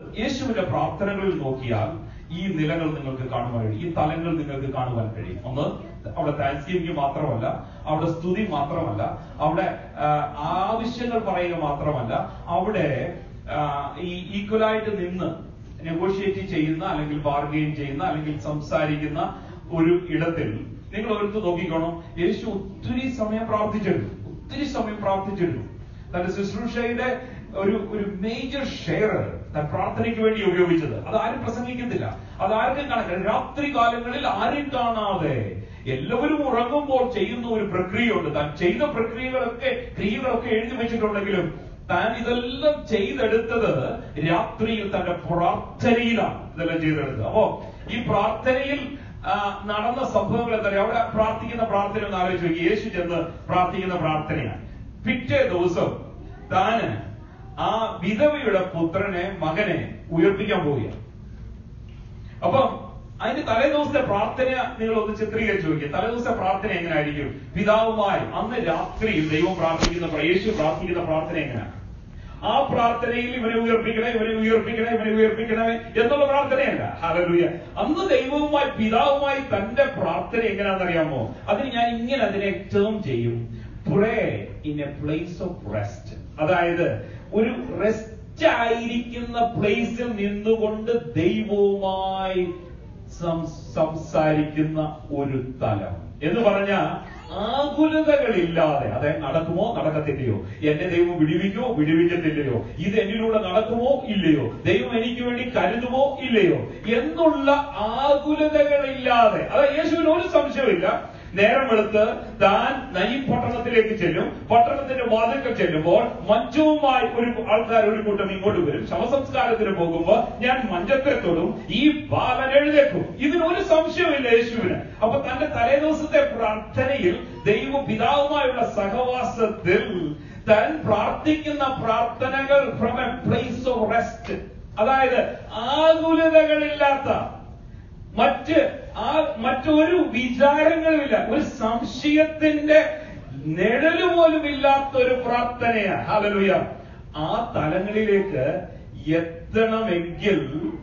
യേശുവിന്റെ പ്രാർത്ഥനകളിൽ നോക്കിയാൽ ഈ നിലകൾ നിങ്ങൾക്ക് കാണുവാൻ കഴിയും ഈ തലങ്ങൾ നിങ്ങൾക്ക് കാണുവാൻ കഴിയും ഒന്ന് അവിടെ താൻസ്ഗിവിംഗ് മാത്രമല്ല അവിടെ സ്തുതി മാത്രമല്ല അവിടെ ആ, ആവശ്യങ്ങൾ പറയുക മാത്രമല്ല അവിടെ ആ, ഈ ഈക്വലായിട്ട് നിന്ന് നെഗോഷിയേറ്റ് ചെയ്യുന്ന അല്ലെങ്കിൽ ബാർഗെയിൻ ചെയ്യുന്ന അല്ലെങ്കിൽ സംസാരിക്കുന്ന ഒരു ഇടത്തിൽ നിങ്ങൾ ഓരോരുത്തർ നോക്കിക്കോണം യേശു ഒത്തിരി സമയം പ്രാർത്ഥിച്ചിരുന്നു ഒത്തിരി സമയം പ്രാർത്ഥിച്ചിരുന്നു തന്റെ ശുശ്രൂഷയുടെ ഒരു ഒരു മേജർ ഷെയർ താൻ പ്രാർത്ഥനയ്ക്ക് വേണ്ടി ഉപയോഗിച്ചത് അത് ആരും പ്രസംഗിക്കുന്നില്ല അത് ആർക്കും കണക്ക് രാത്രി കാലങ്ങളിൽ ആരും കാണാതെ എല്ലാവരും ഉറങ്ങുമ്പോൾ ചെയ്യുന്ന ഒരു പ്രക്രിയയുണ്ട് താൻ ചെയ്ത പ്രക്രിയകളൊക്കെ ക്രിയകളൊക്കെ എഴുതി വെച്ചിട്ടുണ്ടെങ്കിലും താൻ ഇതെല്ലാം ചെയ്തെടുത്തത് രാത്രിയിൽ തന്റെ പ്രാർത്ഥനയിലാണ് ഇതെല്ലാം ചെയ്തെടുത്തത് അപ്പോ ഈ പ്രാർത്ഥനയിൽ ആ, നടന്ന സംഭവങ്ങൾ എന്താ പറയുക അവിടെ പ്രാർത്ഥിക്കുന്ന പ്രാർത്ഥന ഒന്ന് ആലോചിച്ച് നോക്കി യേശു ചെന്ന് പ്രാർത്ഥിക്കുന്ന പ്രാർത്ഥനയാണ് പിറ്റേ ദിവസം താന് ആ വിധവയുടെ പുത്രനെ മകനെ ഉയർപ്പിക്കാൻ പോവുകയാണ് അപ്പം അതിന്റെ തലേ ദിവസത്തെ പ്രാർത്ഥന നിങ്ങൾ ഒന്ന് ചിത്രീകരിച്ചു നോക്കി തലേ ദിവസത്തെ പ്രാർത്ഥന എങ്ങനെയായിരിക്കും പിതാവുമായി അന്ന് രാത്രിയിൽ ദൈവം പ്രാർത്ഥിക്കുന്ന പ്ര- യേശു പ്രാർത്ഥിക്കുന്ന പ്രാർത്ഥന എങ്ങനെയാണ് ആ പ്രാർത്ഥനയിൽ ഇവനെ ഉയർപ്പിക്കണേ ഇവനെ ഉയർപ്പിക്കണേ ഇവനെ ഉയർപ്പിക്കണമേ എന്നുള്ള പ്രാർത്ഥനയല്ല ഹല്ലേലൂയ അന്ന് ദൈവവുമായി പിതാവുമായി തന്റെ പ്രാർത്ഥന എങ്ങനെയാണെന്നറിയാമോ അതിന് ഞാൻ ഇങ്ങനെ അതിനെ ടേം ചെയ്യും pray in a place of rest അതായത് ഒരു റെസ്റ്റ് ആയിരിക്കുന്ന പ്ലേസിൽ നിന്നുകൊണ്ട് ദൈവവുമായി സം- സംസാരിക്കുന്ന ഒരു തലം എന്ന് പറഞ്ഞാൽ ആകുലതകളില്ലാതെ അതായത് നടക്കുമോ നടക്കത്തില്ലയോ എന്റെ ദൈവം വിടിവിക്കോ വിടിവിക്കത്തില്ലയോ ഇത് എന്നിലൂടെ നടക്കുമോ ഇല്ലയോ ദൈവം എനിക്ക് വേണ്ടി കരുതുമോ ഇല്ലയോ എന്നുള്ള ആകുലതകളില്ലാതെ അതായത് യേശുവിന് ഒരു സംശയമില്ല നേരം വെളുത്ത് താൻ നയി പട്ടണത്തിലേക്ക് ചെല്ലും പട്ടണത്തിന്റെ വാതിൽക്കൽ ചെല്ലുമ്പോൾ മഞ്ചവുമായി ഒരു ആൾക്കാർ ഒരു കൂട്ടം ഇങ്ങോട്ട് വരും ശവസംസ്കാരത്തിന് പോകുമ്പോൾ ഞാൻ മഞ്ചത്തെ തൊടും ഈ ബാലൻ എഴുതേക്കും ഇതിനൊരു സംശയമില്ല യേശുവിന് അപ്പൊ തന്റെ തലേ ദിവസത്തെ പ്രാർത്ഥനയിൽ ദൈവ പിതാവുമായുള്ള സഹവാസത്തിൽ താൻ പ്രാർത്ഥിക്കുന്ന പ്രാർത്ഥനകൾ from a place of rest അതായത് ആകുലതകളില്ലാത്ത മറ്റ് ആ മറ്റൊരു വിചാരങ്ങളുമില്ല ഒരു സംശയത്തിന്റെ നിഴല് പോലും ഇല്ലാത്ത ഒരു പ്രാർത്ഥനയാണ് ഹല്ലേലൂയ ആ തലങ്ങളിലേക്ക് എത്തണമെങ്കിൽ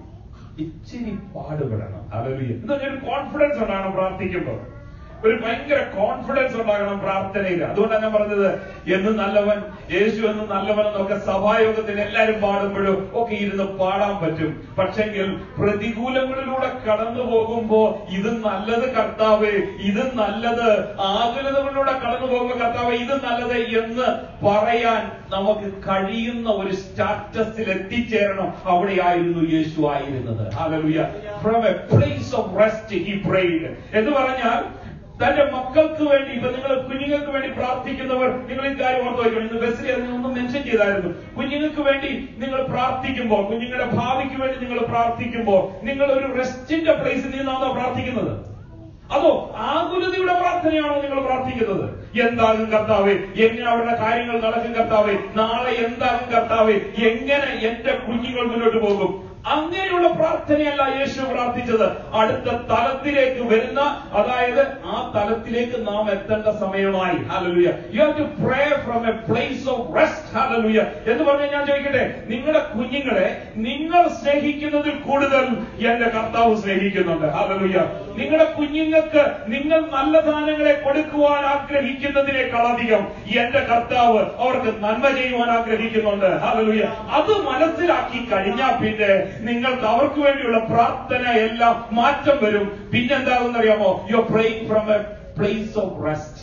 ഇച്ചിരി പാടുപെടണം ഹല്ലേലൂയ എന്താ ഒരു കോൺഫിഡൻസ് ഉണ്ടാകണം പ്രാർത്ഥിക്കുമ്പോൾ ഒരു ഭയങ്കര കോൺഫിഡൻസ് ഉണ്ടാകണം പ്രാർത്ഥനയിൽ അതുകൊണ്ടാണ് ഞാൻ പറഞ്ഞത് എന്ന് നല്ലവൻ യേശു എന്ന് നല്ലവൻ എന്നൊക്കെ സഭായോഗത്തിൽ എല്ലാവരും പാടുമ്പോഴും ഒക്കെ ഇരുന്ന് പാടാൻ പറ്റും പക്ഷെങ്കിൽ പ്രതികൂലങ്ങളിലൂടെ കടന്നു പോകുമ്പോ ഇത് നല്ലത് കർത്താവ് ഇത് നല്ലത് ആകുലതകളിലൂടെ കടന്നു പോകുമ്പോ കർത്താവ് ഇത് നല്ലത് എന്ന് പറയാൻ നമുക്ക് കഴിയുന്ന ഒരു സ്റ്റാറ്റസിൽ എത്തിച്ചേരണം അവിടെയായിരുന്നു യേശു ആയിരുന്നത് hallelujah from a place of rest he prayed എന്ന് പറഞ്ഞാൽ തന്റെ മക്കൾക്ക് വേണ്ടി ഇപ്പൊ നിങ്ങൾ കുഞ്ഞുങ്ങൾക്ക് വേണ്ടി പ്രാർത്ഥിക്കുന്നവർ നിങ്ങൾ ഈ കാര്യം ഓർത്ത് വയ്ക്കണം ഇന്ന് ബസ്സിൽ അതിനൊന്നും മെൻഷൻ ചെയ്തായിരുന്നു കുഞ്ഞുങ്ങൾക്ക് വേണ്ടി നിങ്ങൾ പ്രാർത്ഥിക്കുമ്പോൾ കുഞ്ഞുങ്ങളുടെ ഭാവിക്ക് വേണ്ടി നിങ്ങൾ പ്രാർത്ഥിക്കുമ്പോൾ നിങ്ങൾ ഒരു റെസ്റ്റിന്റെ പ്ലേസിൽ നിന്നാണോ പ്രാർത്ഥിക്കുന്നത് അതോ ആകുലതയുടെ പ്രാർത്ഥനയാണോ നിങ്ങൾ പ്രാർത്ഥിക്കുന്നത് എന്താകും കർത്താവേ എങ്ങനെ അവരുടെ കാര്യങ്ങൾ നടക്കും കർത്താവേ നാളെ എന്താകും കർത്താവേ എങ്ങനെ എന്റെ കുഞ്ഞുങ്ങൾ മുന്നോട്ട് പോകും അങ്ങനെയുള്ള പ്രാർത്ഥനയല്ല യേശു പ്രാർത്ഥിച്ചത് അടുത്ത തലത്തിലേക്ക് വരുന്ന അതായത് ആ തലത്തിലേക്ക് നാം എത്തേണ്ട സമയമായി hallelujah you have to pray from a place of rest hallelujah എന്ന് പറഞ്ഞാൽ ഞാൻ ചോദിക്കട്ടെ നിങ്ങളുടെ കുഞ്ഞുങ്ങളെ നിങ്ങൾ സ്നേഹിക്കുന്നതിൽ കൂടുതൽ എന്റെ കർത്താവ് സ്നേഹിക്കുന്നുണ്ട് ഹല്ലേലൂയ നിങ്ങളുടെ കുഞ്ഞുങ്ങൾക്ക് നിങ്ങൾ നല്ല ദാനങ്ങളെ കൊടുക്കുവാൻ ആഗ്രഹിക്കുന്നതിനേക്കാൾ അധികം എന്റെ കർത്താവ് അവർക്ക് നന്മ ചെയ്യുവാൻ ആഗ്രഹിക്കുന്നുണ്ട് ഹല്ലേലൂയ അത് മനസ്സിലാക്കി കഴിഞ്ഞാൽ പിന്നെ നിങ്ങൾക്ക് അവർക്ക് വേണ്ടിയുള്ള പ്രാർത്ഥന എല്ലാം മാറ്റം വരും പിന്നെന്താകുന്നറിയാമോ you praying from a place of rest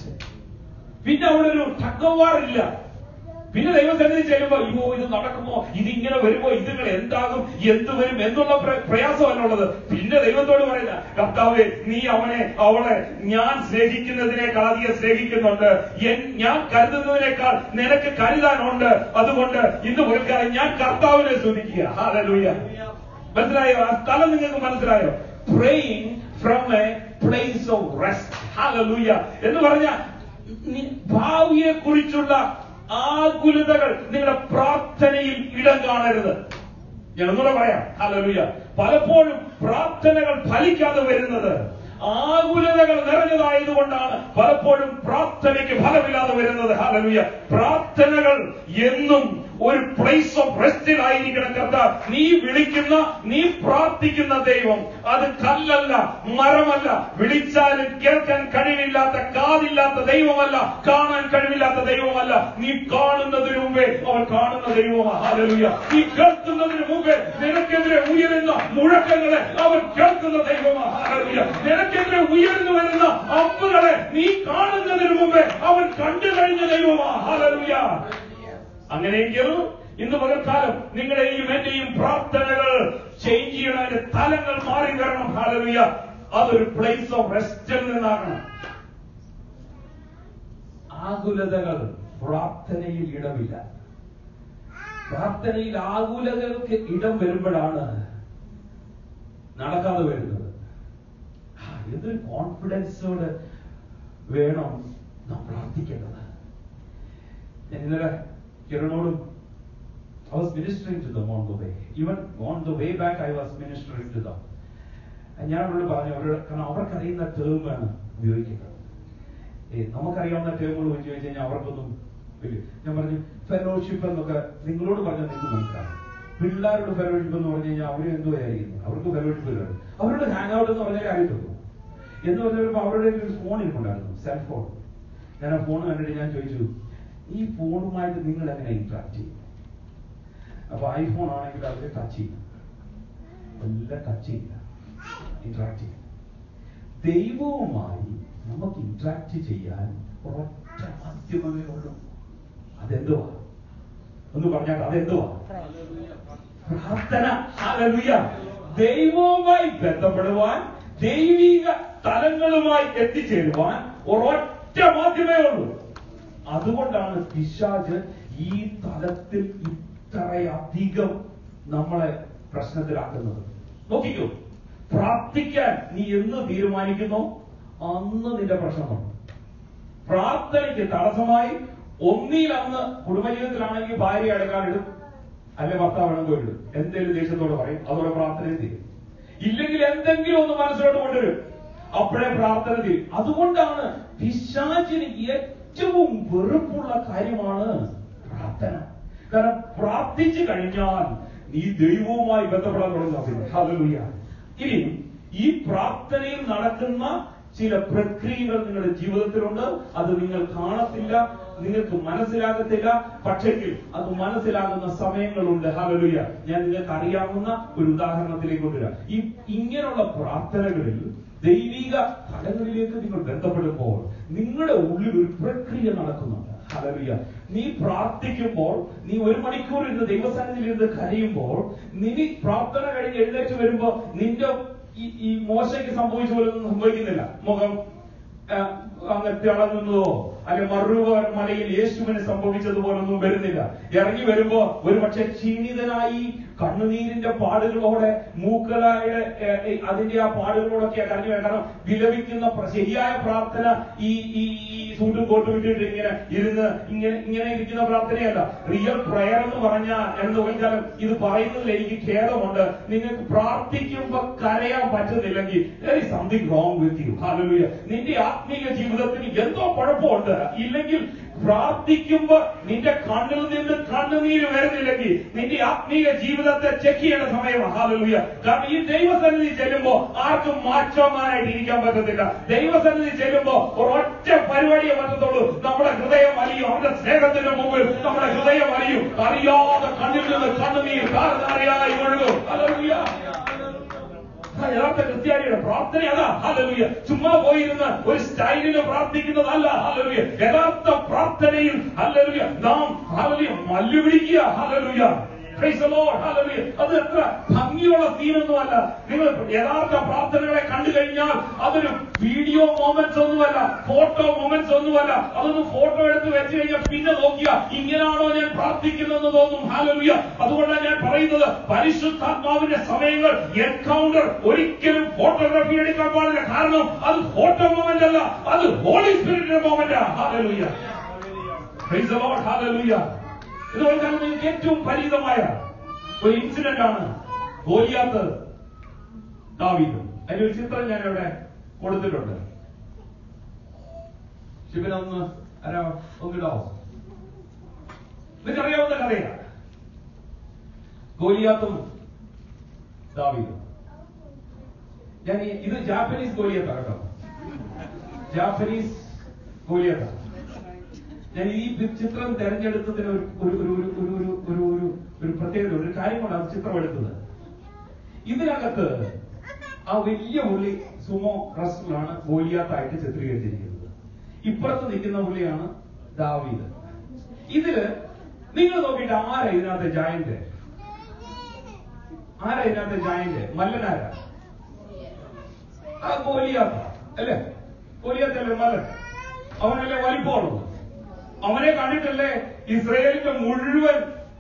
പിന്നെ അവിടെ ഒരു ടക്കവാറില്ല പിന്നെ ദൈവസന്നിധി ചെല്ലുമ്പോ അയ്യോ ഇത് നടക്കുമോ ഇതിങ്ങനെ വരുമ്പോ ഇതുങ്ങൾ എന്താകും എന്ത് വരും എന്നുള്ള പ്ര- പ്രയാസമല്ലുള്ളത് പിന്നെ ദൈവത്തോട് പറയുന്ന കർത്താവെ നീ അവനെ അവളെ ഞാൻ സ്നേഹിക്കുന്നതിനേക്കാൾ അധികം സ്നേഹിക്കുന്നുണ്ട് എൻ- ഞാൻ കരുതുന്നതിനേക്കാൾ നിനക്ക് കരുതാനുണ്ട് അതുകൊണ്ട് ഇന്ന് പുൽക്കാലം ഞാൻ കർത്താവിനെ സ്തുതിക്കുക ഹാലലൂയ മനസ്സിലായോ ആ സ്ഥലം നിങ്ങൾക്ക് മനസ്സിലായോ praying from a place of rest hallelujah എന്ന് പറഞ്ഞാൽ ഭാവിയെ കുറിച്ചുള്ള ആകുലതകൾ നിങ്ങളുടെ പ്രാർത്ഥനയിൽ ഇടം കാണരുത് ഞാൻ ഒന്നുകൂടെ പറയാം ഹല്ലേലൂയ പലപ്പോഴും പ്രാർത്ഥനകൾ ഫലിക്കാതെ വരുന്നത് ആകുലതകൾ നിറഞ്ഞതായതുകൊണ്ടാണ് പലപ്പോഴും പ്രാർത്ഥനയ്ക്ക് ഫലമില്ലാതെ വരുന്നത് ഹല്ലേലൂയ പ്രാർത്ഥനകൾ എന്നും ഒരു പ്ലേസ് ഓഫ് റെസ്റ്റിലായിരിക്കണം കർത്താവ് നീ വിളിക്കുന്ന നീ പ്രാർത്ഥിക്കുന്ന ദൈവം അത് കല്ലല്ല മരമല്ല വിളിച്ചാലും കേൾക്കാൻ കഴിവില്ലാത്ത കാതില്ലാത്ത ദൈവമല്ല കാണാൻ കഴിവില്ലാത്ത ദൈവമല്ല നീ കാണുന്നതിന് മുമ്പേ അവൻ കാണുന്ന ദൈവമാണ് ഹല്ലേലൂയ നീ കേൾക്കുന്നതിന് മുമ്പേ നിനക്കെതിരെ ഉയരുന്ന മുഴക്കങ്ങളെ അവൻ കേൾക്കുന്ന ദൈവമാണ് ഹല്ലേലൂയ നിനക്കെതിരെ ഉയർന്നു വരുന്ന അമ്പുകളെ നീ കാണുന്നതിന് മുമ്പേ അവൻ കണ്ടു കഴിഞ്ഞ ദൈവമാണ് ഹല്ലേലൂയ അങ്ങനെയെങ്കിൽ ഇന്ന് പകൽക്കാലം നിങ്ങളുടെയും എന്റെയും പ്രാർത്ഥനകൾ ചേഞ്ച് ചെയ്യണതിന്റെ തലങ്ങൾ മാറി വരണം ഹാലലുയ അതൊരു പ്ലേസ് ഓഫ് റെസ്റ്റിൽ നിന്നാകണം ആകുലതകൾ പ്രാർത്ഥനയിൽ ഇടമില്ല പ്രാർത്ഥനയിൽ ആകുലതകൾക്ക് ഇടം വരുമ്പോഴാണ് നടക്കാതെ വരുന്നത് ആ, എന്തൊരു കോൺഫിഡൻസോട് വേണം നാം പ്രാർത്ഥിക്കേണ്ടത് ഞാൻ ഇന്നലെ കിരണോടും I was ministering to them on the way. Even on the way back, I was ministering to them. ഞാൻ അവരോട് പറഞ്ഞു അവരോട് കാരണം അവർക്കറിയുന്ന ടേമാണ് ഉപയോഗിക്കുന്നത് ഏ നമുക്കറിയാവുന്ന ടേമുകൾ ഉപയോഗിച്ച് വെച്ച് കഴിഞ്ഞാൽ അവർക്കൊന്നും വലിയ ഞാൻ പറഞ്ഞു ഫെലോഷിപ്പ് എന്നൊക്കെ നിങ്ങളോട് പറഞ്ഞാൽ നിങ്ങൾക്ക് മനസ്സിലാവും പിള്ളേരോട് ഫെലോഷിപ്പ് എന്ന് പറഞ്ഞു കഴിഞ്ഞാൽ അവർ എന്തോ ആയിരിക്കുന്നു അവർക്ക് ഫെലോഷിപ്പ് ഇല്ല അവരുടെ ഹാങ് ഔട്ട് എന്ന് പറഞ്ഞാൽ അറിയത്തുള്ളൂ എന്ന് പറഞ്ഞപ്പോൾ അവരുടെ ഒരു ഫോൺ ഇരിപ്പുണ്ടായിരുന്നു സെൽ ഫോൺ ഞാൻ ആ ഫോൺ കണ്ടിട്ട് ഞാൻ ചോദിച്ചു ഈ ഫോണുമായിട്ട് നിങ്ങൾ എങ്ങനെ ഇന്ററാക്ട് ചെയ്യും അപ്പൊ ഐഫോൺ ആണെങ്കിൽ അവർക്ക് ടച്ച് ചെയ്യും എല്ലാം ടച്ച് ചെയ്യില്ല ഇന്ററാക്ട് ചെയ്യും ദൈവവുമായി നമുക്ക് ഇന്ററാക്ട് ചെയ്യാൻ ഒരൊറ്റ മാധ്യമമേ ഉള്ളൂ അതെന്തുവാ ഒന്ന് പറഞ്ഞാൽ അതെന്തുവാ പ്രാർത്ഥന ഹല്ലേലൂയ ദൈവവുമായി ബന്ധപ്പെടുവാൻ ദൈവിക തലങ്ങളുമായി എത്തിച്ചേരുവാൻ ഒരൊറ്റ മാധ്യമേ ഉള്ളൂ അതുകൊണ്ടാണ് പിശാജ് ഈ തലത്തിൽ ഇത്രയധികം നമ്മളെ പ്രശ്നത്തിലാക്കുന്നത് നോക്കിക്കോ പ്രാർത്ഥിക്കാൻ നീ എന്ന് തീരുമാനിക്കുന്നു അന്ന് നിന്റെ പ്രശ്നമുണ്ട് പ്രാർത്ഥനയ്ക്ക് തടസ്സമായി ഒന്നിൽ അന്ന് കുടുംബജീവിതത്തിലാണെങ്കിൽ ഭാര്യ അടക്കാനിടും അല്ലെ ഭർത്താവ് ഇടും എന്തെങ്കിലും ദേഷ്യത്തോട് പറയും അതോടെ പ്രാർത്ഥന തീരും ഇല്ലെങ്കിൽ എന്തെങ്കിലും ഒന്ന് മനസ്സിലോട്ട് കൊണ്ടുവരും അപ്പോഴേ പ്രാർത്ഥന തീരും അതുകൊണ്ടാണ് പിശാചിന് ഏറ്റവും വെറുപ്പുള്ള കാര്യമാണ് പ്രാർത്ഥന കാരണം പ്രാർത്ഥിച്ചു കഴിഞ്ഞാൽ നീ ദൈവവുമായി ബന്ധപ്പെടാൻ തുടങ്ങുന്ന ഹല്ലേലൂയ ഇനി ഈ പ്രാർത്ഥനയിൽ നടക്കുന്ന ചില പ്രക്രിയകൾ നിങ്ങളുടെ ജീവിതത്തിലുണ്ട് അത് നിങ്ങൾ കാണത്തില്ല നിങ്ങൾക്ക് മനസ്സിലാകത്തില്ല പക്ഷെങ്കിൽ അത് മനസ്സിലാകുന്ന സമയങ്ങളുണ്ട് ഹല്ലേലൂയ ഞാൻ നിങ്ങൾക്ക് അറിയാവുന്ന ഒരു ഉദാഹരണത്തിലേക്ക് കൊണ്ടുവരാം ഈ ഇങ്ങനെയുള്ള പ്രാർത്ഥനകളിൽ ദൈവിക തലങ്ങളിലേക്ക് നിങ്ങൾ ബന്ധപ്പെടുമ്പോൾ നിങ്ങളുടെ ഉള്ളിൽ ഒരു പ്രക്രിയ നടക്കുന്നുണ്ട് ഹല്ലേലൂയ നീ പ്രാർത്ഥിക്കുമ്പോൾ നീ ഒരു മണിക്കൂർ ഇരുന്ന് ദൈവസന്നിധിയിൽ ഇരുന്ന് കരയുമ്പോൾ നീ പ്രാർത്ഥന കഴിഞ്ഞ് എഴുന്നേറ്റ് വരുമ്പോ നിന്റെ ഈ ഈ മോശയ്ക്ക് സംഭവിച്ച പോലെ ഒന്നും സംഭവിക്കുന്നില്ല മുഖം ആ, അങ്ങ് തിളങ്ങുന്നതോ അല്ലെ മറുവ മലയിൽ യേശുവിന് സംഭവിച്ചതുപോലൊന്നും വരുന്നില്ല ഇറങ്ങി വരുമ്പോ ഒരു പക്ഷെ ക്ഷീണിതനായി കണ്ണുനീരിന്റെ പാടുകളോടെ മൂക്കലായുടെ ഏ, ഏ, അതിന്റെ ആ പാടുകളോടൊക്കെ കരഞ്ഞു വരാം. കാരണം വിലപിക്കുന്ന പ്ര- ശരിയായ പ്രാർത്ഥന ഈ ഈ ഈ സൂട്ടും കോട്ടും ഇട്ടിട്ട് ഇങ്ങനെ ഇരുന്ന് ഇങ്ങനെ ഇങ്ങനെ ഇരിക്കുന്ന പ്രാർത്ഥനയല്ല റിയൽ പ്രയർ എന്ന് പറഞ്ഞ എന്ന് വെച്ചാൽ ഇത് പറയുന്നതിൽ എനിക്ക് ഖേദമുണ്ട് നിങ്ങൾക്ക് പ്രാർത്ഥിക്കുമ്പോ കരയാൻ പറ്റുന്നില്ലെങ്കിൽ സംതിങ് റോങ് വിത്ത് യു ഹാലൂയ നിന്റെ ആത്മീയ ജീവിതത്തിന് എന്തോ കുഴപ്പമുണ്ട് ഇല്ലെങ്കിൽ പ്രാർത്ഥിക്കുമ്പോ നിന്റെ കണ്ണിൽ നിന്ന് കണ്ണുനീര് വരുന്നില്ലെങ്കിൽ നിന്റെ ആത്മീയ ജീവിതത്തെ ചെക്ക് ചെയ്യേണ്ട സമയമാണ് ഹാലൂയ കാരണം ഈ ദൈവസന്നിധി ചെല്ലുമ്പോ ആർക്കും മാറ്റമാനായിട്ട് ഇരിക്കാൻ പറ്റത്തില്ല ദൈവസന്നിധി ചെല്ലുമ്പോ ഒരൊറ്റ പരിപാടിയെ പറ്റത്തുള്ളൂ നമ്മുടെ ഹൃദയം അലിയും അവന്റെ സ്നേഹത്തിന്റെ മുമ്പിൽ നമ്മുടെ ഹൃദയം അലിയും അറിയാതെ കണ്ണിൽ നിന്ന് കണ്ണുനീർ കാരണറിയായി ഒഴുകും ഹല്ലേലൂയ ആ യഥാർത്ഥ ക്രിസ്ത്യാനിയുടെ പ്രാർത്ഥന അതാ ഹല്ലേലൂയ ചുമ്മാ പോയിരുന്ന് ഒരു സ്റ്റൈലിന് പ്രാർത്ഥിക്കുന്നതല്ല ഹല്ലേലൂയ യഥാർത്ഥ പ്രാർത്ഥനയിൽ ഹല്ലേലൂയ നാം ഹല്ലേലൂയ മല്ലു പിടിക്കുക hallelujah Praise the Lord. Hallelujah. അത് എത്ര ഭംഗിയുള്ള സീനൊന്നുമല്ല നിങ്ങൾ യഥാർത്ഥ പ്രാർത്ഥനകളെ കണ്ടു കഴിഞ്ഞാൽ അതൊരു വീഡിയോ മൊമെന്റ്സ് ഒന്നുമല്ല ഫോട്ടോ മൊമെന്റ്സ് ഒന്നുമല്ല അതൊന്ന് ഫോട്ടോ എടുത്ത് വെച്ച് കഴിഞ്ഞാൽ പിന്നെ നോക്കിയ ഇങ്ങനാണോ ഞാൻ പ്രാർത്ഥിക്കുന്നതെന്ന് തോന്നും ഹാലലുയ അതുകൊണ്ടാണ് ഞാൻ പറയുന്നത് പരിശുദ്ധാത്മാവിന്റെ സമയങ്ങൾ എൻകൗണ്ടർ ഒരിക്കലും ഫോട്ടോഗ്രാഫി എടുക്കാൻ പാടില്ല കാരണം അത് ഫോട്ടോ മൊമെന്റ് അല്ല അത് ഹോളി സ്പിരിറ്റിന്റെ മൊമെന്റാ hallelujah Praise the Lord. Hallelujah. ഇതുപോലെ തന്നെ നിങ്ങൾക്ക് ഏറ്റവും പരിചിതമായ ഒരു ഇൻസിഡന്റ് ആണ് ഗോലിയാത്ത് ദാവീദ് അതിന്റെ ഒരു ചിത്രം ഞാൻ ഇവിടെ കൊടുത്തിട്ടുണ്ട് ശിവനൊന്ന് ആരാ ഒന്നിടാവോ നിങ്ങൾക്കറിയാവുന്ന കഥയാണ് ഗോലിയാത്തും ദാവീദും ഞാൻ ഈ- ഇത് ജാപ്പനീസ് ഗോലിയത്താണ് കേട്ടോ ജാപ്പനീസ് ഗോലിയത്താണ് ഞാൻ ഈ പി- ചിത്രം തെരഞ്ഞെടുത്തതിന് ഒരു ഒരു ഒരു ഒരു ഒരു ഒരു ഒരു ഒരു ഒരു പ്രത്യേകത ഒരു കാര്യം കൊണ്ടാണ് ചിത്രം എടുത്തത് ഇതിനകത്ത് ആ വലിയ പുള്ളി സുമോ റസ്റ്റിലാണ് ഗോലിയാത്തായിട്ട് ചിത്രീകരിച്ചിരിക്കുന്നത് ഇപ്പുറത്ത് നിൽക്കുന്ന പുള്ളിയാണ് ദാവീദ് ഇതില് നിങ്ങൾ നോക്കിയിട്ട് ആരാ ഇതിനകത്ത് ജായന്റ് ആരാ ഇതിനകത്ത് ജായന്റ് മല്ലനാരാ ആ ഗോലിയാത്ത അല്ലേ ഗോലിയാത്തല്ലേ മല്ലൻ അവനല്ലേ വലിപ്പമുള്ളത് അവനെ കണ്ടിട്ടല്ലേ ഇസ്രയേലിന്റെ മുഴുവൻ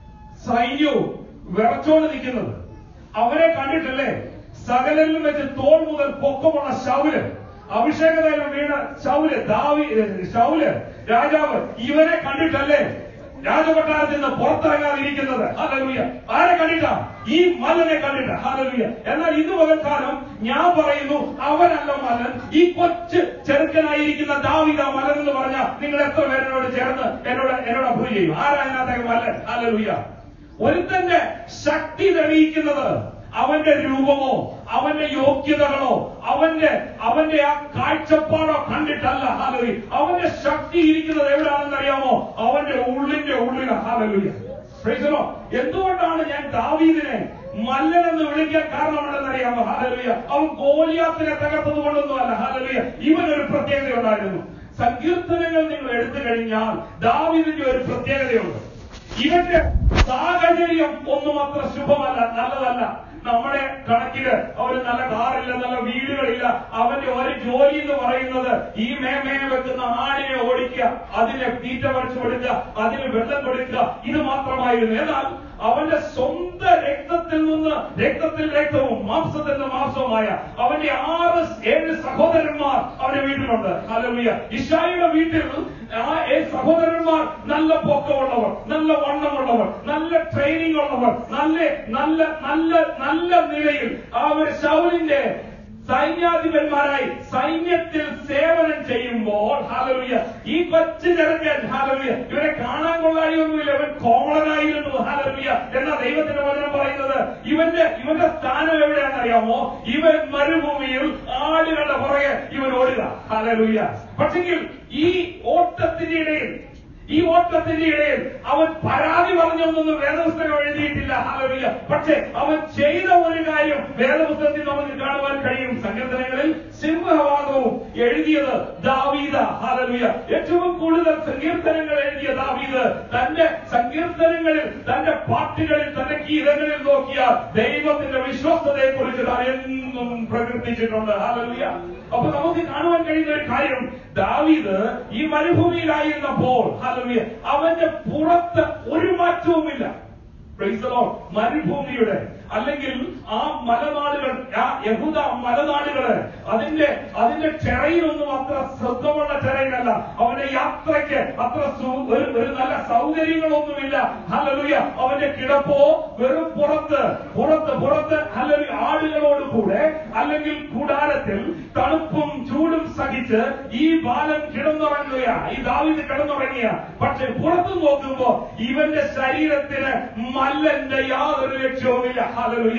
സൈന്യവും വിറച്ചോണ്ട് നിൽക്കുന്നത് അവനെ കണ്ടിട്ടല്ലേ സകലരിലും വെച്ച് തോൾ മുതൽ പൊക്കമുള്ള ശൗല് അഭിഷേകതയിലും വീണ ശൗല് ദാവി ശൗല് രാജാവ് ഇവനെ കണ്ടിട്ടല്ലേ രാജകൊട്ടാരത്തിൽ നിന്ന് പുറത്തിറങ്ങാതിരിക്കുന്നത് ഹാലലൂയ ആരെ കണ്ടിട്ടാ ഈ മലനെ കണ്ടിട്ട ഹാലലൂയ എന്നാൽ ഇന്ന് പകൽക്കാലം ഞാൻ പറയുന്നു അവനല്ല മലൻ ഈ കൊച്ചു ചെറുക്കനായിരിക്കുന്ന ദാവിദ മലൻ എന്ന് പറഞ്ഞാൽ നിങ്ങൾ എത്ര പേരോട് ചേർന്ന് എന്നോട് എന്നോട് അപ്രൂവ് ചെയ്യും ആരാ അതിനകത്തേക്ക് മലൻ ഹാലലൂയ ഒരുത്തന്റെ ശക്തി തെളിയിക്കുന്നത് അവന്റെ രൂപമോ അവന്റെ യോഗ്യതകളോ അവന്റെ അവന്റെ ആ കാഴ്ചപ്പാടോ കണ്ടിട്ടല്ല ഹാലലൂയ അവന്റെ ശക്തി ഇരിക്കുന്നത് എവിടെയാണെന്ന് അറിയാമോ അവന്റെ ഉള്ളിന്റെ ഉള്ളിൽ ഹാലലൂയ പ്രൈസലോ എന്തുകൊണ്ടാണ് ഞാൻ ദാവീദിനെ മല്ലൻ എന്ന് വിളിക്കാൻ കാരണമുണ്ടെന്ന് അറിയാമോ ഹാലലൂയ അവൻ ഗോലിയാത്തിനെ തകർത്തത് കൊണ്ടൊന്നുമല്ല ഹാലലൂയ ഇവനൊരു പ്രത്യേകത ഉണ്ടായിരുന്നു സങ്കീർത്തനങ്ങൾ നിങ്ങൾ എടുത്തു കഴിഞ്ഞാൽ ദാവീദിന്റെ ഒരു പ്രത്യേകതയുണ്ട് ഇവന്റെ സാഹചര്യം ഒന്നും അത്ര ശുഭമല്ല നല്ലതല്ല നമ്മുടെ കണക്കില് അവന് നല്ല കാറില്ല നല്ല വീടുകളില്ല അവന്റെ ഒരു ജോലി എന്ന് പറയുന്നത് ഈ മേമേ വെക്കുന്ന ആടിനെ ഓടിക്കുക അതിനെ തീറ്റ പറിച്ചു കൊടുക്കുക അതിന് വെള്ളം കൊടുക്കുക ഇത് മാത്രമായിരുന്നു എന്നാൽ അവന്റെ സ്വന്തം രക്തത്തിൽ നിന്ന് രക്തത്തിൽ രക്തവും മാംസത്തിൽ നിന്ന് മാംസവുമായ അവന്റെ ആറ് ഏഴ് സഹോദരന്മാർ അവന്റെ വീട്ടിലുണ്ട് ഹല്ലേലൂയ ഇഷായിയുടെ വീട്ടിൽ ആ ഏഴ് സഹോദരന്മാർ നല്ല പൊക്കമുള്ളവർ നല്ല വണ്ണമുള്ളവർ നല്ല ട്രെയിനിങ് ഉള്ളവർ നല്ല നല്ല നല്ല നല്ല നിലയിൽ അവർ ശൗലിന്റെ സൈന്യാധിപന്മാരായി സൈന്യത്തിൽ സേവനം ചെയ്യുമ്പോൾ ഹാലവിയ ഈ കൊച്ചു ചെറുക്കൻ ഹാലവിയ ഇവരെ കാണാൻ കൊള്ളാടിയൊന്നുമില്ല ഇവൻ കോമളനായിരുന്നു ഹാലവിയ എന്ന ദൈവത്തിന്റെ വചനം പറയുന്നത് ഇവന്റെ ഇവന്റെ സ്ഥാനം എവിടെയാണെന്ന് അറിയാമോ ഇവൻ മരുഭൂമിയിൽ ആടുകളുടെ പുറകെ ഇവൻ ഓടുക ഹാലവിയ പക്ഷെങ്കിൽ ഈ ഓട്ടത്തിന്റെ ഇടയിൽ ഈ ഓട്ടത്തിന്റെ ഇടയിൽ അവൻ പരാതി പറഞ്ഞൊന്നും വേദപുസ്തകം എഴുതിയിട്ടില്ല ഹാലവിയ പക്ഷെ അവൻ ചെയ്ത ഒരു കാര്യം വേദപുസ്തകത്തിൽ നമുക്ക് കാണുവാൻ കഴിയും സങ്കീർത്തനങ്ങളിൽ സിംഹവാദവും എഴുതിയത് ദാവീദ ഹാലവിയ ഏറ്റവും കൂടുതൽ സങ്കീർത്തനങ്ങൾ എഴുതിയ ദാവീദ് തന്റെ സങ്കീർത്തനങ്ങളിൽ തന്റെ പാട്ടുകളിൽ തന്റെ ഗീതങ്ങളിൽ നോക്കിയാൽ ദൈവത്തിന്റെ വിശ്വസ്തതയെ കുറിച്ച് താൻ എന്നും പ്രകീർത്തിച്ചിട്ടുണ്ട് ഹാലവിയ അപ്പൊ നമുക്ക് കാണുവാൻ കഴിയുന്ന ഒരു കാര്യം ദാവീദ് ഈ മരുഭൂമിയിലായിരുന്നപ്പോൾ ഹാലവിയ അവന്റെ പുറത്ത് ഒരു മാറ്റവുമില്ല Praise the Lord. മരുഭൂമിയുടെ അല്ലെങ്കിൽ ആ മലനാടുകൾ ആ യഹൂദ മലനാടുകള് അതിന്റെ അതിന്റെ ടെറയിനൊന്നും അത്ര ശ്രദ്ധമുള്ള ടെറയിനല്ല അവന്റെ യാത്രയ്ക്ക് അത്ര സു- ഒരു ഒരു നല്ല സൗകര്യങ്ങളൊന്നുമില്ല ഹലലുയ അവന്റെ കിടപ്പോ വെറും പുറത്ത് പുറത്ത് പുറത്ത് അല്ലെങ്കിൽ ആടുകളോട് കൂടെ അല്ലെങ്കിൽ കൂടാരത്തിൽ തണുപ്പും ചൂടും സഹിച്ച് ഈ ബാലൻ കിടന്നുറങ്ങുക ഈ ദാവിത് കിടന്നുറങ്ങിയ പക്ഷെ പുറത്തു നോക്കുമ്പോ ഇവന്റെ ശരീരത്തിന് മല്ലന്റെ യാതൊരു ലക്ഷ്യവുമില്ല ഹലലുയ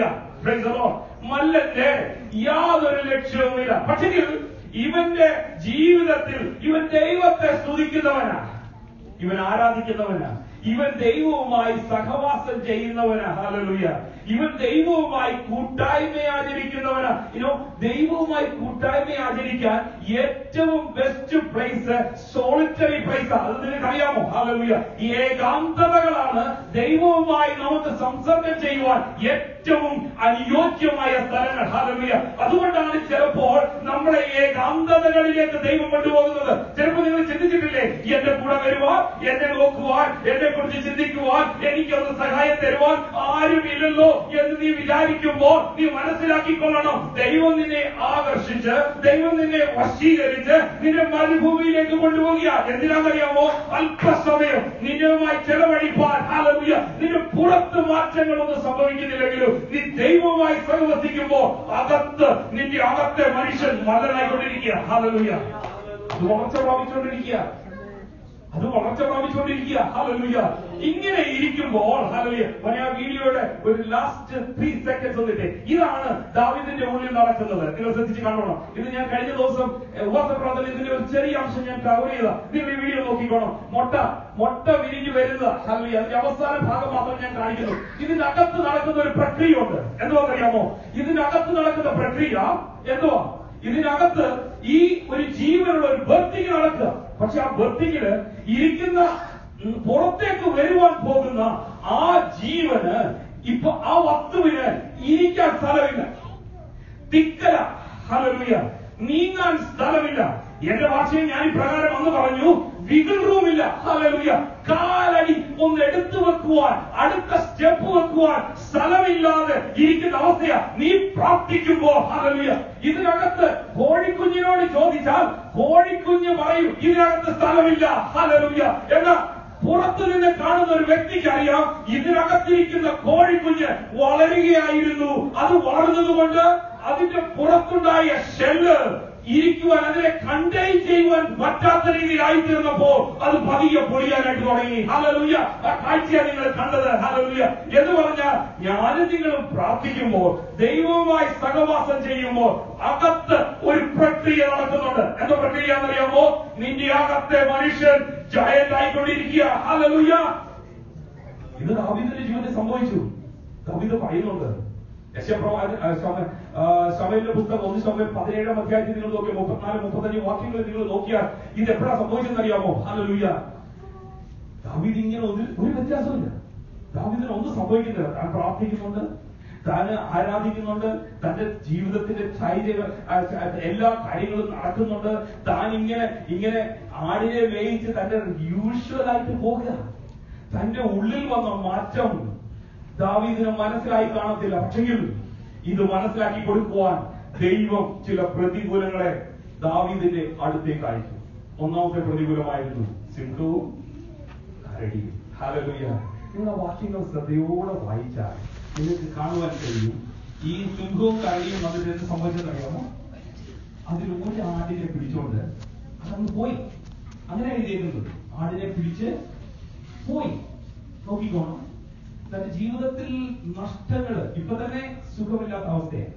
മല്ലന്റെ യാതൊരു ലക്ഷ്യവുമില്ല പക്ഷെങ്കിൽ ഇവന്റെ ജീവിതത്തിൽ ഇവൻ ദൈവത്തെ സ്തുതിക്കുന്നവനാ ഇവൻ ആരാധിക്കുന്നവനാ ഇവൻ ദൈവവുമായി സഹവാസം ചെയ്യുന്നവനാ ഹാലലുയ ഇവൻ ദൈവവുമായി കൂട്ടായ്മ ആചരിക്കുന്നവനാ ഇനോ ദൈവവുമായി കൂട്ടായ്മ ആചരിക്കാൻ ഏറ്റവും ബെസ്റ്റ് പ്ലേസ് സോളിറ്ററി പ്ലേസ് അത് നിങ്ങൾക്ക് അറിയാമോ ഹാലലുയ ഏകാന്തതകളാണ് ദൈവവുമായി നമുക്ക് സംസർഗം ചെയ്യുവാൻ ഏറ്റവും അനുയോജ്യമായ സ്ഥലങ്ങൾ ഹാലലുയ അതുകൊണ്ടാണ് ചിലപ്പോൾ നമ്മുടെ ഏകാന്തതകളിലേക്ക് ദൈവം കൊണ്ടുപോകുന്നത് ചിലപ്പോൾ നിങ്ങൾ ചിന്തിച്ചിട്ടില്ലേ എന്റെ കൂടെ വരുവാൻ എന്നെ നോക്കുവാൻ എന്നെ കുറിച്ച് ചിന്തിക്കുവാൻ എനിക്കൊന്ന് സഹായം തരുവാൻ ആരുമില്ലല്ലോ എന്ന് നീ വിചാരിക്കുമ്പോൾ നീ മനസ്സിലാക്കിക്കൊള്ളണം ദൈവം നിന്നെ ആകർഷിച്ച് ദൈവം നിന്നെ വശീകരിച്ച് നിന്നെ മരുഭൂമിയിലേക്ക് കൊണ്ടുപോകുക എന്തിനാണെന്നറിയാമോ അല്പസമയം നിന്നുമായി ചെലവഴിപ്പാൻ ഹാലവിയ നിന്റെ പുറത്ത് മാറ്റങ്ങളൊന്നും സംഭവിക്കുന്നില്ലെങ്കിലും നീ ദൈവവുമായി സഹവസിക്കുമ്പോൾ അകത്ത് നിന്റെ അകത്തെ മനുഷ്യൻ മലനായിക്കൊണ്ടിരിക്കുക ഹാലവിയ വളർച്ച പ്രാപിച്ചുകൊണ്ടിരിക്കുക അത് വളർച്ച പ്രാപിച്ചുകൊണ്ടിരിക്കുക ഹല്ലേലൂയ ഇങ്ങനെ ഇരിക്കുമ്പോൾ ഹല്ലേലൂയ ഞാൻ ആ വീഡിയോയുടെ ഒരു ലാസ്റ്റ് ത്രീ സെക്കൻഡ്സ് വന്നിട്ട് ഇതാണ് ദാവിദിന്റെ ഉള്ളിൽ നടക്കുന്നത് നിങ്ങൾ ശ്രദ്ധിച്ച് കാണണം ഇത് ഞാൻ കഴിഞ്ഞ ദിവസം എഹ്, ഉപവാസ പ്രാർത്ഥന ഇതിന്റെ ഒരു ചെറിയ അംശം ഞാൻ കവർ ചെയ്ത നിങ്ങൾ ഈ വീഡിയോ നോക്കിക്കോണം മൊട്ട മൊട്ട വിരിഞ്ഞു വരുന്നത് ഹല്ലേലൂയ അതിന്റെ അവസാന ഭാഗം മാത്രം ഞാൻ കാണിക്കുന്നു ഇതിനകത്ത് നടക്കുന്ന ഒരു പ്രക്രിയ ഉണ്ട് എന്തുവാ അറിയാമോ ഇതിനകത്ത് നടക്കുന്ന പ്രക്രിയ എന്തുവാ ഇതിനകത്ത് ഈ ഒരു ജീവനുള്ള ഒരു ബർത്തിങ് നടക്കുക പക്ഷെ ആ ബർത്തിങ്ങില് ഇരിക്കുന്ന ഉം, പുറത്തേക്ക് വരുവാൻ പോകുന്ന ആ ജീവന് ഇപ്പൊ ആ വസ്തുവിന് ഇരിക്കാൻ സ്ഥലമില്ല തിക്കല ഹലലുയ നീങ്ങാൻ സ്ഥലമില്ല എന്റെ ഭാഷയിൽ ഞാൻ ഇപ്രകാരം അന്ന് പറഞ്ഞു വിഗിൾ റൂമില്ല ഹലലുയ കാലടി ഒന്ന് എടുത്തു വെക്കുവാൻ അടുത്ത സ്റ്റെപ്പ് വെക്കുവാൻ സ്ഥലമില്ലാതെ ഇരിക്കുന്ന അവസ്ഥയാ നീ പ്രാർത്ഥിക്കുമ്പോൾ ഹലലുയ ഇതിനകത്ത് കോഴിക്കുഞ്ഞിനോട് ചോദിച്ചാൽ കോഴിക്കുഞ്ഞ് പറയും ഇതിനകത്ത് സ്ഥലമില്ല ഹലലുയ എന്നാൽ പുറത്തു നിന്ന് കാണുന്ന ഒരു വ്യക്തിക്ക് അറിയാം ഇതിനകത്തിരിക്കുന്ന കോഴിക്കുഞ്ഞ് വളരുകയായിരുന്നു അത് വളർന്നതുകൊണ്ട് അതിന്റെ പുറത്തുണ്ടായ ഷെല്ല് ഇരിക്കുവാൻ അതിനെ കണ്ടെയ്ൻ ചെയ്യുവാൻ പറ്റാത്ത രീതിയിലായി തീർന്നപ്പോ അത് പതിയെ പൊളിയാനായിട്ട് തുടങ്ങി ഹലലുയ്യ ആ കാഴ്ചയാണ് നിങ്ങൾ കണ്ടത് ഹലലുയ്യ എന്ന് പറഞ്ഞാൽ ഞാനും നിങ്ങളും പ്രാർത്ഥിക്കുമ്പോൾ ദൈവവുമായി സഹവാസം ചെയ്യുമ്പോൾ അകത്ത് ഒരു പ്രക്രിയ നടക്കുന്നുണ്ട് എന്താ പ്രക്രിയ എന്നറിയാമോ നിന്റെ അകത്തെ മനുഷ്യൻ ജയന്റായിക്കൊണ്ടിരിക്കുക ഹലലുയ്യ ഇത് ദാവീദിന്റെ ജീവിതത്തിൽ സംഭവിച്ചു ദാവീദ് പറയുന്നുണ്ട് യശപ്രവാച- ആ, ശമ- ആ, ശമൂവേലിന്റെ പുസ്തകം ഒന്ന് സമയം പതിനേഴാം അധ്യായത്തിൽ നിങ്ങൾ നോക്കിയാൽ മുപ്പത്തിനാല് മുപ്പത്തഞ്ച് വാക്യങ്ങൾ നിങ്ങൾ നോക്കിയാൽ ഇത് എപ്പോഴാ സംഭവിച്ചെന്ന് അറിയാമോ ഹല്ലേലൂയ ദാവീദ് ഇങ്ങനെ ഒരു ഒരു വ്യത്യാസമില്ല ദാവീദിന് ഒന്നും സംഭവിക്കുന്നില്ല താൻ പ്രാർത്ഥിക്കുന്നുണ്ട് താൻ ആരാധിക്കുന്നുണ്ട് തന്റെ ജീവിതത്തിന്റെ ചൈതന്യ എല്ലാ കാര്യങ്ങളും നടക്കുന്നുണ്ട് താൻ ഇങ്ങനെ ഇങ്ങനെ ആടിനെ മേയിച്ച് തന്റെ യൂഷ്വൽ ആയിട്ട് പോകുക തന്റെ ഉള്ളിൽ വന്ന മാറ്റം ദാവീദിന് മനസ്സിലായി കാണത്തില്ല പക്ഷെങ്കിൽ ഇത് മനസ്സിലാക്കി കൊടുക്കുവാൻ ദൈവം ചില പ്രതികൂലങ്ങളെ ദാവീദിന്റെ അടുത്തേക്ക് അയച്ചു ഒന്നാമത്തെ പ്രതികൂലമായിരുന്നു സിംഹവും കരടിയും ഹല്ലേലൂയ നിങ്ങൾ ആ വാക്യങ്ങൾ ശ്രദ്ധയോടെ വായിച്ചാൽ നിങ്ങൾക്ക് കാണുവാൻ കഴിയും ഈ സിംഹവും കരടിയും വന്നിട്ട് എന്ത് സംഭവിച്ചെന്ന് അറിയാമോ അതിൽ ഒരു ആടിനെ പിടിച്ചോണ്ട് അതങ്ങ് പോയി അങ്ങനെ എഴുതിയേക്കുന്നത് ആടിനെ പിടിച്ച് പോയി നോക്കിക്കോണം തന്റെ ജീവിതത്തിൽ നഷ്ടങ്ങൾ ഇപ്പൊ തന്നെ സുഖമില്ലാത്ത അവസ്ഥയാണ്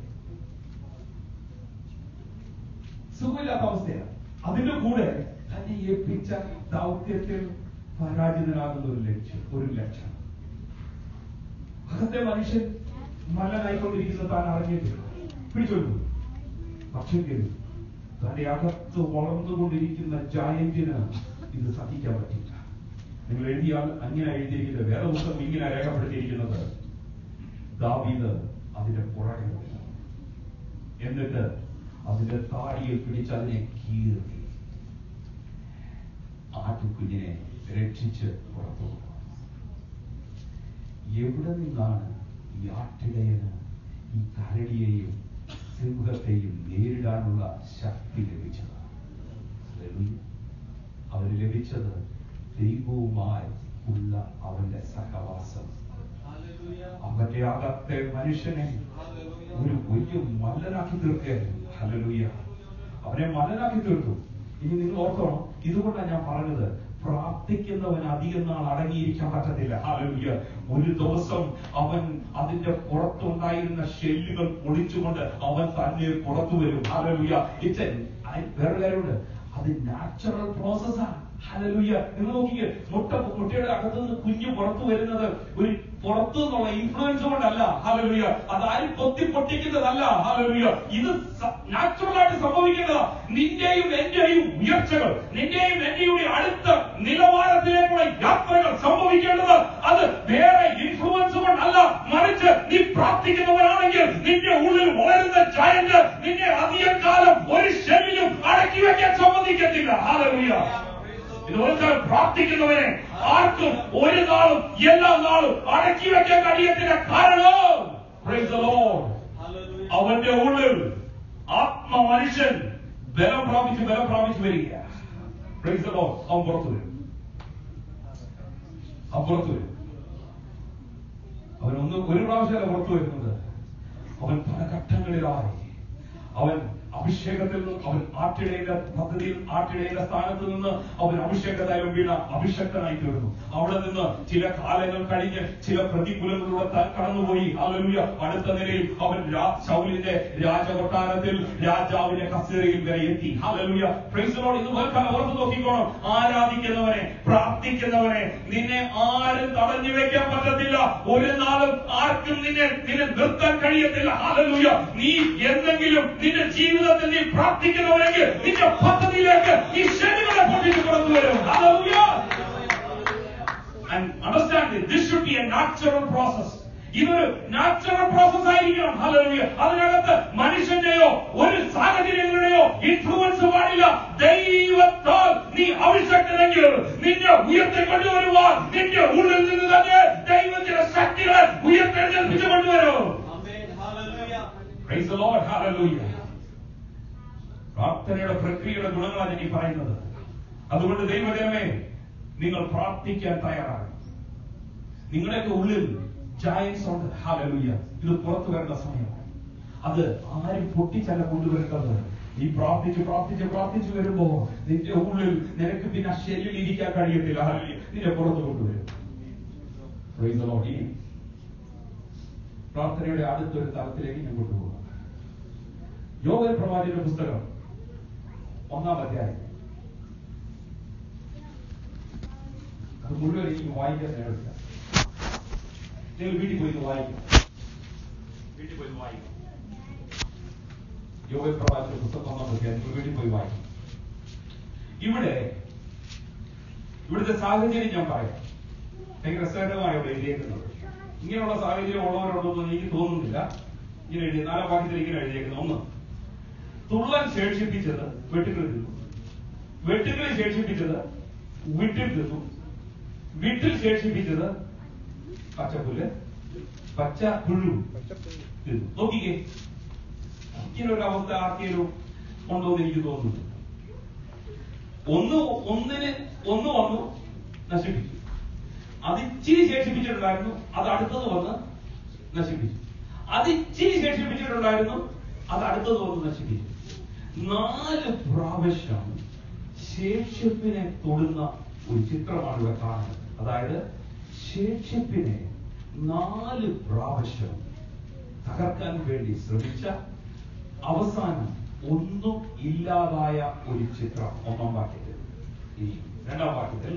സുഖമില്ലാത്ത അവസ്ഥയാണ് അതിന്റെ കൂടെ തന്നെ ഏൽപ്പിച്ച ദൗത്യത്തിൽ പരാജിതനാകുന്ന ഒരു ലക്ഷ്യം ഒരു ലക്ഷ്യം അകത്തെ മനുഷ്യൻ മല്ലനായിക്കൊണ്ടിരിക്കുന്ന താൻ അറിഞ്ഞിട്ടില്ല പിടിച്ചോളൂ പക്ഷെങ്കിൽ തന്റെ അകത്ത് വളർന്നുകൊണ്ടിരിക്കുന്ന ജായന്റിന് ഇത് സഹിക്കാൻ പറ്റില്ല നിങ്ങൾ എഴുതിയാൽ അങ്ങനെ എഴുതിയിരിക്കുന്നത് വേറെ പുസ്തകം ഇങ്ങനെ രേഖപ്പെടുത്തിയിരിക്കുന്നത് ദാവീദ് അതിന്റെ പുറകെ പോയി. എന്നിട്ട് അതിന്റെ താടിയിൽ പിടിച്ച് അതിനെ കീറി ആട്ടുകുഞ്ഞിനെ രക്ഷിച്ച് പുറത്തു കൊണ്ടുവന്നു. എവിടെ നിന്നാണ് ഈ ആട്ടിടയന് ഈ കരടിയെയും സിംഹത്തെയും നേരിടാനുള്ള ശക്തി ലഭിച്ചത് ഹല്ലേലൂയ. അവന് ലഭിച്ചത് ദൈവവുമായി ഉള്ള അവന്റെ സഹവാസം അവന്റെ അകത്തെ മനുഷ്യനെ ഒരു വലിയ മല്ലനാക്കി തീർക്കുകയായിരുന്നു ഹല്ലേലൂയ അവനെ മല്ലനാക്കി തീർത്തു ഇനി നിങ്ങൾ ഓർത്തോണം ഇതുകൊണ്ടാണ് ഞാൻ പറഞ്ഞത് പ്രാർത്ഥിക്കുന്നവൻ അധികം നാൾ അടങ്ങിയിരിക്കാൻ പറ്റത്തില്ല ഹല്ലേലൂയ ഒരു ദിവസം അവൻ അതിന്റെ പുറത്തുണ്ടായിരുന്ന ഷെല്ലുകൾ പൊളിച്ചുകൊണ്ട് അവൻ തന്നെ പുറത്തു വരും ഹല്ലേലൂയ ഇറ്റ്സ് വേറെ കാര്യമുണ്ട് അത് നാച്ചുറൽ പ്രോസസ്സാണ് ഹല്ലേലൂയ നിങ്ങൾ നോക്കിക്കേ മുട്ട മുട്ടയുടെ അകത്ത് നിന്ന് കുഞ്ഞ് പുറത്തു വരുന്നത് ഒരു പുറത്തു നിന്നുള്ള ഇൻഫ്ലുവൻസ് കൊണ്ടല്ല ഹല്ലേലൂയ അതാരും പൊത്തി പൊട്ടിക്കുന്നതല്ല ഹല്ലേലൂയ ഇത് നാച്ചുറൽ ആയിട്ട് സംഭവിക്കുന്നതാ നിന്റെയും എന്റെയും ഉയർച്ചകൾ നിന്റെയും എന്റെയും അടുത്ത നിലവാരത്തിലേക്കുള്ള യാത്രകൾ സംഭവിക്കേണ്ടത് അത് വേറെ ഇൻഫ്ലുവൻസ് കൊണ്ടല്ല മറിച്ച് നീ പ്രാർത്ഥിക്കുന്നവരാണെങ്കിൽ നിന്റെ ഉള്ളിൽ വളരുന്ന ജയന്റ് നിന്നെ അധികം കാലം ഒരു ശരീരം അടക്കി വെക്കാൻ സമ്മതിക്കത്തില്ല ഹാലൂയ ഇത് ഒരു കാലം പ്രാർത്ഥിക്കുന്നവനെ ആർക്കും ഒരു നാളും എല്ലാ നാളും അടക്കി വെക്കാൻ കഴിയത്തില്ല കാരണം Praise the Lord. അവന്റെ ഉള്ളിൽ ആത്മ മനുഷ്യൻ ബലം പ്രാപിച്ച് ബലം പ്രാപിച്ച് വരിക Praise the Lord. അവൻ പുറത്തു വരും അവൻ പുറത്തു വരും അവൻ ഒന്ന് ഒരു പ്രാവശ്യമല്ല പുറത്തു വരുന്നത് അവൻ പല ഘട്ടങ്ങളിലായി അവൻ അഭിഷേകത്തിൽ നിന്ന് അവൻ ആട്ടിടയുടെ പദ്ധതിയിൽ ആട്ടിടയുടെ സ്ഥാനത്ത് നിന്ന് അവൻ അഭിഷേകതായാലും വീണ അഭിഷക്തനായി തീർന്നു അവിടെ നിന്ന് ചില കാലങ്ങൾ കഴിഞ്ഞ് ചില പ്രതികൂലങ്ങളിലൂടെ ത- കടന്നുപോയി അലലുയ അടുത്ത നിലയിൽ അവൻ രാ- ശൗലിന്റെ രാജകൊട്ടാരത്തിൽ രാജാവിന്റെ കസേരയിൽ വരെ എത്തി അലലുയ പ്രൈസലോട് ഇത് വെൽക്കാൻ ഓർത്ത് നോക്കിക്കോണം ആരാധിക്കുന്നവനെ പ്രാർത്ഥിക്കുന്നവനെ നിന്നെ ആരും തടഞ്ഞു വെക്കാൻ പറ്റത്തില്ല ഒരു നാളും ആർക്കും നിന്നെ നിന്നെ നിർത്താൻ കഴിയത്തില്ല ഹല്ലേലൂയ നീ എന്തെങ്കിലും നിന്റെ ജീവിതത്തിൽ നീ പ്രാർത്ഥിക്കുന്നവരെങ്കിൽ നിന്റെ പദ്ധതിയിലേക്ക് ഈ ശനികളെ പൊട്ടിച്ച് പുറത്തു വരും hallelujah and understand this this should be a natural process ഇതൊരു നാച്ചുറൽ പ്രോസസ് ആയിരിക്കണം ഹല്ലേലൂയ അതിനകത്ത് മനുഷ്യന്റെയോ ഒരു സാഹചര്യങ്ങളുടെയോ ഇൻഫ്ലുവൻസ് പാടില്ല ദൈവത്താൽ നീ അഭിഷക്തനെങ്കിൽ നിന്നെ ഉയർത്തിക്കൊണ്ടുവരുവാൻ നിന്റെ ഉള്ളിൽ നിന്ന് തന്നെ ദൈവത്തിന്റെ ശക്തികളെ ഉയർത്തെഴുന്നേൽപ്പിച്ചു കൊണ്ടുവരും Amen. Hallelujah. Praise the Lord. Hallelujah. പ്രാർത്ഥനയുടെ പ്രക്രിയയുടെ ഗുണങ്ങളാണ് ഞാൻ ഈ പറയുന്നത് അതുകൊണ്ട് ദൈവജനമേ നിങ്ങൾ പ്രാർത്ഥിക്കാൻ തയ്യാറാണ് നിങ്ങളുടെയൊക്കെ ഉള്ളിൽ ജയൻസ് ഉണ്ട് ഹാലലൂയ ഇത് പുറത്തു വരേണ്ട സമയമാണ് അത് ആരും പൊട്ടിച്ചല്ല കൊണ്ടുവരേണ്ടത് നീ പ്രാർത്ഥിച്ച് പ്രാർത്ഥിച്ച് പ്രാർത്ഥിച്ച് വരുമ്പോ നിന്റെ ഉള്ളിൽ നിനക്ക് പിന്നെ ആ ശരിയിൽ ഇരിക്കാൻ കഴിയത്തില്ല ഹല്ലേലൂയ നിന്നെ പുറത്തു കൊണ്ടുവരും Praise the Lord. ഇനി പ്രാർത്ഥനയുടെ അടുത്തൊരു തലത്തിലേക്ക് ഞാൻ കൊണ്ടുപോകാം യോഗ പ്രവാചകന്റെ പുസ്തകം ഒന്നാം അധ്യായം അത് മുഴുവൻ എനിക്ക് വായിക്കാൻ നേരില്ല നിങ്ങൾ വീട്ടിൽ പോയി ഇത് വായിക്കും വീട്ടിൽ പോയി ഇത് വായിക്കും യോഗ പ്രവാചകന്റെ പുസ്തകം ഒന്നാം അധ്യായം നിങ്ങൾ വീട്ടിൽ പോയി വായിക്കും ഇവിടെ ഇവിടുത്തെ സാഹചര്യം ഞാൻ പറയാം ഭയങ്കര രസകരമായ ഇവിടെ എഴുതിയേക്കുന്നത് ഇങ്ങനെയുള്ള സാഹചര്യം ഉള്ളവരുണ്ടെന്ന് എനിക്ക് തോന്നുന്നില്ല ഇങ്ങനെ എഴുതി നാലാം വാക്യത്തിൽ ഇങ്ങനെ എഴുതിയേക്കുന്നത് ഒന്ന് തുള്ളൻ ശേഷിപ്പിച്ചത് വെട്ടുകൾ തിന്നു വെട്ടുകളെ ശേഷിപ്പിച്ചത് വിട്ടിൽ തിന്നു വിട്ടിൽ ശേഷിപ്പിച്ചത് പച്ചപ്പുല്ല് പച്ച പുഴു തിന്നു നോക്കിക്കേ ഇങ്ങനെ ഒരു അവസ്ഥ ആർക്കെങ്കിലും ഉണ്ടോ എന്ന് എനിക്ക് തോന്നുന്നു ഒന്ന് ഒന്നിന് ഒന്ന് വന്നു നശിപ്പിച്ചു അത് ഇച്ചിരി ശേഷിപ്പിച്ചിട്ടുണ്ടായിരുന്നു അത് അടുത്തത് വന്ന് നശിപ്പിച്ചു അത് ഇച്ചിരി ശേഷിപ്പിച്ചിട്ടുണ്ടായിരുന്നു അത് അടുത്തത് വന്ന് നശിപ്പിച്ചു നാല് പ്രാവശ്യം ശേഷിപ്പിനെ തൊടുന്ന ഒരു ചിത്രമാണ് ഇവിടെ കാണുന്നത് അതായത് ശേഷിപ്പിനെ നാല് പ്രാവശ്യം തകർക്കാൻ വേണ്ടി ശ്രമിച്ച അവസാനം ഒന്നും ഇല്ലാതായ ഒരു ചിത്രം ഒന്നാം വാക്യത്തിൽ ഈ രണ്ടാം വാക്യത്തിൽ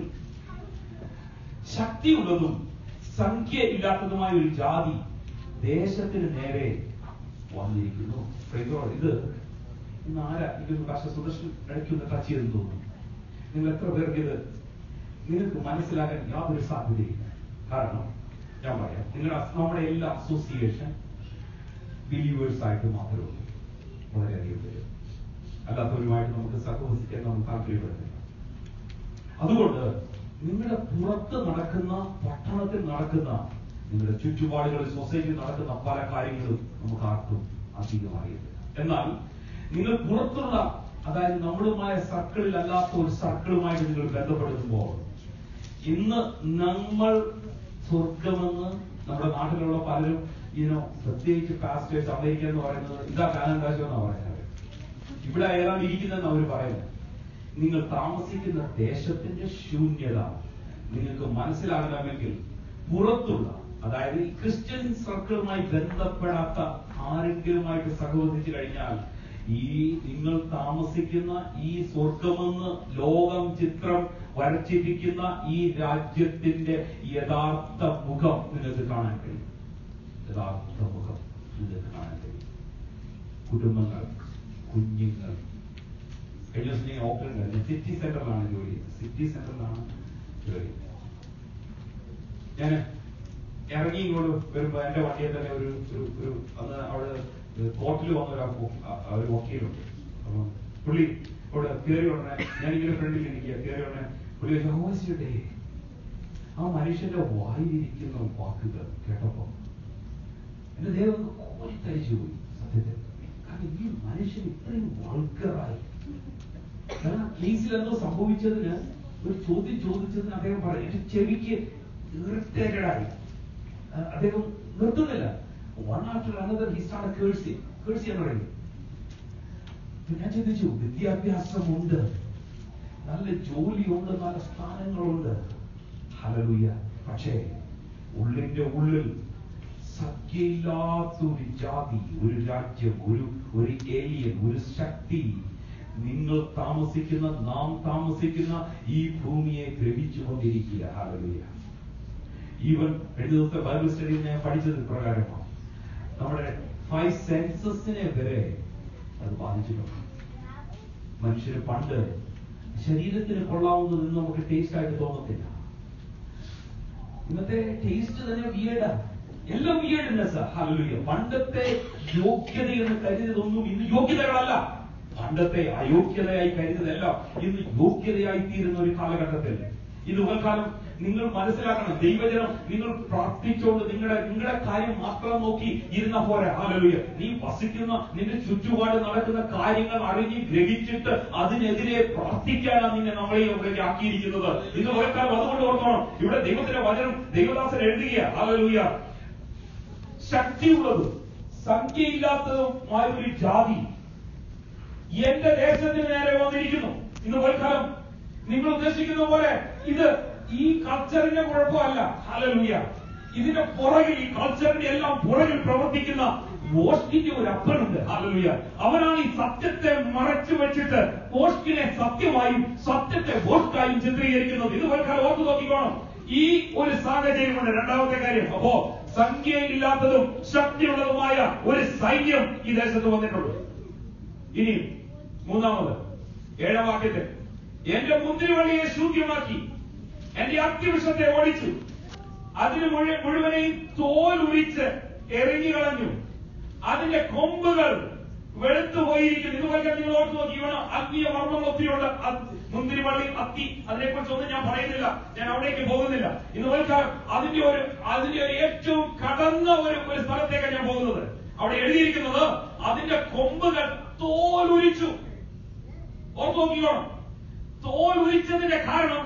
ശക്തിയുള്ളതും സംഖ്യ ഇല്ലാത്തതുമായ ഒരു ജാതി ദേശത്തിന് നേരെ വന്നിരിക്കുന്നു Praise the Lord. ഇത് ഇന്ന് ആരാ ഇതൊന്ന് ഭാഷ സുദർശൻ ഇടയ്ക്കൊന്ന് ടച്ച് ചെയ്തെന്ന് തോന്നുന്നു നിങ്ങൾ എത്ര പേർക്ക് ഇത് നിങ്ങൾക്ക് മനസ്സിലാക്കാൻ യാതൊരു സാധ്യതയില്ല കാരണം ഞാൻ പറയാം നിങ്ങളുടെ നമ്മുടെ എല്ലാ അസോസിയേഷൻ ബിലീവേഴ്സ് ആയിട്ട് മാത്രമേ ഉള്ളൂ വളരെയധികം പേര് അല്ലാത്തവരുമായിട്ട് നമുക്ക് സഹവസിക്കാൻ നമുക്ക് താല്പര്യപ്പെടുന്നില്ല അതുകൊണ്ട് നിങ്ങളുടെ പുറത്ത് നടക്കുന്ന പട്ടണത്തിൽ നടക്കുന്ന നിങ്ങളുടെ ചുറ്റുപാടുകളിൽ സൊസൈറ്റിയിൽ നടക്കുന്ന പല കാര്യങ്ങളും നമുക്ക് ആർക്കും അധികം അറിയില്ല എന്നാൽ നിങ്ങൾ പുറത്തുള്ള അതായത് നമ്മളുമായ സർക്കിളിൽ അല്ലാത്ത ഒരു സർക്കിളുമായിട്ട് നിങ്ങൾ ബന്ധപ്പെടുത്തുമ്പോൾ ഇന്ന് നമ്മൾ സ്വർഗമെന്ന് നമ്മുടെ നാട്ടിലുള്ള പലരും ഇനോ പ്രത്യേകിച്ച് പാസ്റ്റേഴ്സ് അമേരിക്ക എന്ന് പറയുന്നത് ഇതാ കാനന്ദാശം എന്നാണ് പറയുന്നത് ഇവിടെ ഏതാണ്ട് ഇരിക്കുന്നതെന്ന് അവർ പറയുന്നത് നിങ്ങൾ താമസിക്കുന്ന ദേശത്തിന്റെ ശൂന്യത നിങ്ങൾക്ക് മനസ്സിലാകണമെങ്കിൽ പുറത്തുള്ള അതായത് ഈ ക്രിസ്ത്യൻ സർക്കിളുമായി ബന്ധപ്പെടാത്ത ആരെങ്കിലുമായിട്ട് സഹവസിച്ചു കഴിഞ്ഞാൽ ഈ നിങ്ങൾ താമസിക്കുന്ന ഈ സ്വർഗമെന്ന് ലോകം ചിത്രം വരച്ചിരിക്കുന്ന ഈ രാജ്യത്തിന്റെ യഥാർത്ഥ മുഖം നിങ്ങൾക്ക് കാണാൻ കഴിയും യഥാർത്ഥ മുഖം നിങ്ങൾക്ക് കാണാൻ കഴിയും കുടുംബങ്ങൾ കുഞ്ഞുങ്ങൾ കഴിഞ്ഞ ദിവസം ഞാൻ ഓപ്പൺ കഴിഞ്ഞു സിറ്റി സെന്ററിലാണ് ജോലി ചെയ്യുന്നത് സിറ്റി സെന്ററിലാണ് ജോലി ഞാൻ ഇറങ്ങി ഇങ്ങോട്ട് വരുമ്പോ എന്റെ വണ്ടിയിൽ തന്നെ ഒരു ഒരു ഒരു അന്ന് അവിടെ കോർട്ടിൽ വന്ന ഒരു അപ്പു- അ- ആ ഒരു വക്കീലുണ്ട് അപ്പം പുള്ളി ഇവിടെ കയറി ഉടനെ ഞാനിങ്ങനെ ഫ്രണ്ടിൽ ഇരിക്കുക കയറി ഉടനെ പുള്ളി ചോദിച്ചിട്ടേ ആ മനുഷ്യന്റെ വായിലിരിക്കുന്ന വാക്കുകൾ കേട്ടപ്പോ എന്റെ ദൈവം കോരിത്തരിച്ചു പോയി സത്യത്തിൽ കാരണം ഈ മനുഷ്യൻ ഇത്രയും വൾഗറായി കാരണം കേസിൽ എന്തോ സംഭവിച്ചതിന് ഒരു ചോദ്യം ചോദിച്ചതിന് അദ്ദേഹം പറയും എന്റെ ചെവിക്ക് irritated ആയി അഹ് അദ്ദേഹം നിർത്തുന്നില്ല one after another he start കേഴ്സി കേഴ്സി എന്ന് പറയുന്നത് അപ്പൊ ഞാൻ ചിന്തിച്ചു വിദ്യാഭ്യാസമുണ്ട് നല്ല ജോലിയുണ്ട് നല്ല സ്ഥാനങ്ങളുണ്ട് ഹലലുയ പക്ഷേ ഉള്ളിന്റെ ഉള്ളിൽ സഖ്യയില്ലാത്തൊരു ജാതി ഒരു രാജ്യം ഒരു ഒരു ഏലിയൻ ഒരു ശക്തി നിങ്ങൾ താമസിക്കുന്ന നാം താമസിക്കുന്ന ഈ ഭൂമിയെ ഗ്രഹിച്ചുകൊണ്ടിരിക്കുക ഹലലുയ ഈവൻ രണ്ട് ദിവസത്തെ ബൈബിൾ സ്റ്റഡിയിൽ ഞാൻ പഠിച്ചത് പ്രകാരമാണ് നമ്മുടെ ഫൈവ് സെൻസസിനെ വരെ അത് ബാധിച്ചിട്ടുണ്ട് മനുഷ്യര് പണ്ട് ശരീരത്തിന് കൊള്ളാവുന്നത് നമുക്ക് ടേസ്റ്റ് ആയിട്ട് തോന്നത്തില്ല ഇന്നത്തെ ടേസ്റ്റ് തന്നെ വിയേഡാ എല്ലാം വിയേഡ്നെസ് ഹല്ലേലൂയ പണ്ടത്തെ യോഗ്യത എന്ന് കരുതിയതൊന്നും ഇന്ന് യോഗ്യതകളല്ല പണ്ടത്തെ അയോഗ്യതയായി കരുതിയതെല്ലാം ഇന്ന് യോഗ്യതയായി തീരുന്ന ഒരു കാലഘട്ടത്തിൽ ഇത് ഉപകാലം നിങ്ങൾ മനസ്സിലാക്കണം ദൈവജനം നിങ്ങൾ പ്രാർത്ഥിച്ചുകൊണ്ട് നിങ്ങളുടെ നിങ്ങളുടെ കാര്യം മാത്രം നോക്കി ഇരുന്ന പോരെ ഹാലലുയ നീ വസിക്കുന്ന നിന്റെ ചുറ്റുപാട് നടക്കുന്ന കാര്യങ്ങൾ അറിഞ്ഞ് ഗ്രഹിച്ചിട്ട് അതിനെതിരെ പ്രാർത്ഥിക്കാനാണ് നിന്നെ നമ്മളെ ഇവിടേക്ക് ആക്കിയിരിക്കുന്നത് ഇത് ഒരുക്കാലം അതുകൊണ്ട് ഓർക്കണം ഇവിടെ ദൈവത്തിന്റെ വചനം ദൈവദാസൻ എഴുതുക ഹാലലുയ ശക്തിയുള്ളതും സംഖ്യയില്ലാത്തതുമായ ഒരു ജാതി എന്റെ ദേശത്തിന് നേരെ വന്നിരിക്കുന്നു ഇന്ന് പോൽക്കാലം നിങ്ങൾ ഉദ്ദേശിക്കുന്ന പോലെ ഇത് ഈ കൾച്ചറിന്റെ കുഴപ്പമല്ല ഹലലുയ ഇതിന്റെ പുറകിൽ ഈ കൾച്ചറിന്റെ എല്ലാം പുറകിൽ പ്രവർത്തിക്കുന്ന വോഷ്കിന്റെ ഒരു അപ്പനുണ്ട് ഹലലുയ അവനാണ് ഈ സത്യത്തെ മറച്ചു വെച്ചിട്ട് വോഷ്കിനെ സത്യമായും സത്യത്തെ വോഷ്കായും ചിത്രീകരിക്കുന്നത് ഇത് പോൽക്കാലം ഓർത്തു നോക്കിക്കോണം ഈ ഒരു സാഹചര്യമുണ്ട് രണ്ടാമത്തെ കാര്യം അപ്പോ സംഖ്യയില്ലാത്തതും ശക്തിയുള്ളതുമായ ഒരു സൈന്യം ഈ ദേശത്ത് വന്നിട്ടുണ്ട് ഇനി മൂന്നാമത് ഏഴാം വാക്യത്തിൽ എന്റെ മുന്തിരിവള്ളിയെ ശൂന്യമാക്കി എന്റെ അത്യവിഷത്തെ ഓടിച്ചു അതിന് മുഴു- മുഴുവനെയും തോൽ ഉരിച്ച് എറിഞ്ഞു കളഞ്ഞു അതിന്റെ കൊമ്പുകൾ വെളുത്തു പോയിരിക്കുന്നു ഇതുപോലെ നിങ്ങൾ ഓർത്ത് നോക്കി വേണം അഗ്നിയ വർമ്മങ്ങൾ ഒത്തിരിയുണ്ട് അത് മുന്തിരിവള്ളി അത്തി അതിനെക്കുറിച്ചൊന്നും ഞാൻ പറയുന്നില്ല ഞാൻ അവിടേക്ക് പോകുന്നില്ല ഇതുപോലെ അതിന്റെ ഒരു അതിന്റെ ഒരു ഏറ്റവും കടന്ന ഒരു ഒരു സ്ഥലത്തേക്കാണ് ഞാൻ പോകുന്നത് അവിടെ എഴുതിയിരിക്കുന്നത് അതിന്റെ കൊമ്പുകൾ തോലുരിച്ചു ഓർത്ത് നോക്കിക്കോണം തോൽ ഉരിച്ചതിന്റെ കാരണം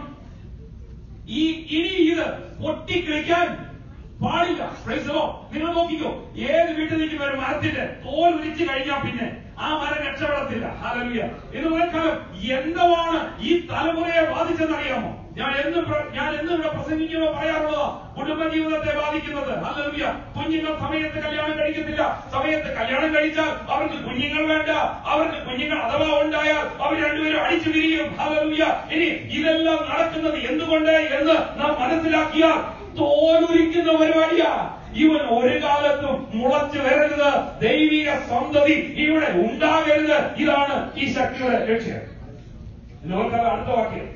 ഈ ഇനി ഇത് പൊട്ടിക്കിളിക്കാൻ പാടില്ല Praise the Lord. നിങ്ങൾ നോക്കിക്കോ ഏത് വീട്ടിൽ നിൽക്കുന്ന ഒരു മരത്തിന്റെ തോൽ ഉരിച്ചു കഴിഞ്ഞാൽ പിന്നെ ആ മരം രക്ഷപ്പെടത്തില്ല ഹാലലുയ ഇതുപോലെ കാലം എന്താണ് ഈ തലമുറയെ ബാധിച്ചെന്നറിയാമോ ഞാൻ എന്നും പ്ര- ഞാൻ എന്നും ഇവിടെ പ്രസംഗിക്കുമ്പോൾ പറയാറുള്ളതാ കുടുംബജീവിതത്തെ ബാധിക്കുന്നത് ഹാലലുയ കുഞ്ഞുങ്ങൾ സമയത്ത് കല്യാണം കഴിക്കത്തില്ല സമയത്ത് കല്യാണം കഴിച്ചാൽ അവർക്ക് കുഞ്ഞുങ്ങൾ വേണ്ട അവർക്ക് കുഞ്ഞുങ്ങൾ അഥവാ ഉണ്ടായാൽ അവർ രണ്ടുപേരും അടിച്ചു പിരിയും ഹാലലുയ ഇനി ഇതെല്ലാം നടക്കുന്നത് എന്തുകൊണ്ട് എന്ന് നാം മനസ്സിലാക്കിയാൽ തോലുരിക്കുന്ന പരിപാടിയാ ഇവൻ ഒരു കാലത്തും മുളച്ചു വരരുത് ദൈവിക സന്തതി ഇവിടെ ഉണ്ടാകരുത് ഇതാണ് ഈ ശക്തിയുടെ ലക്ഷ്യം ഇനി ഓർക്കാതെ അടുത്ത വാക്യം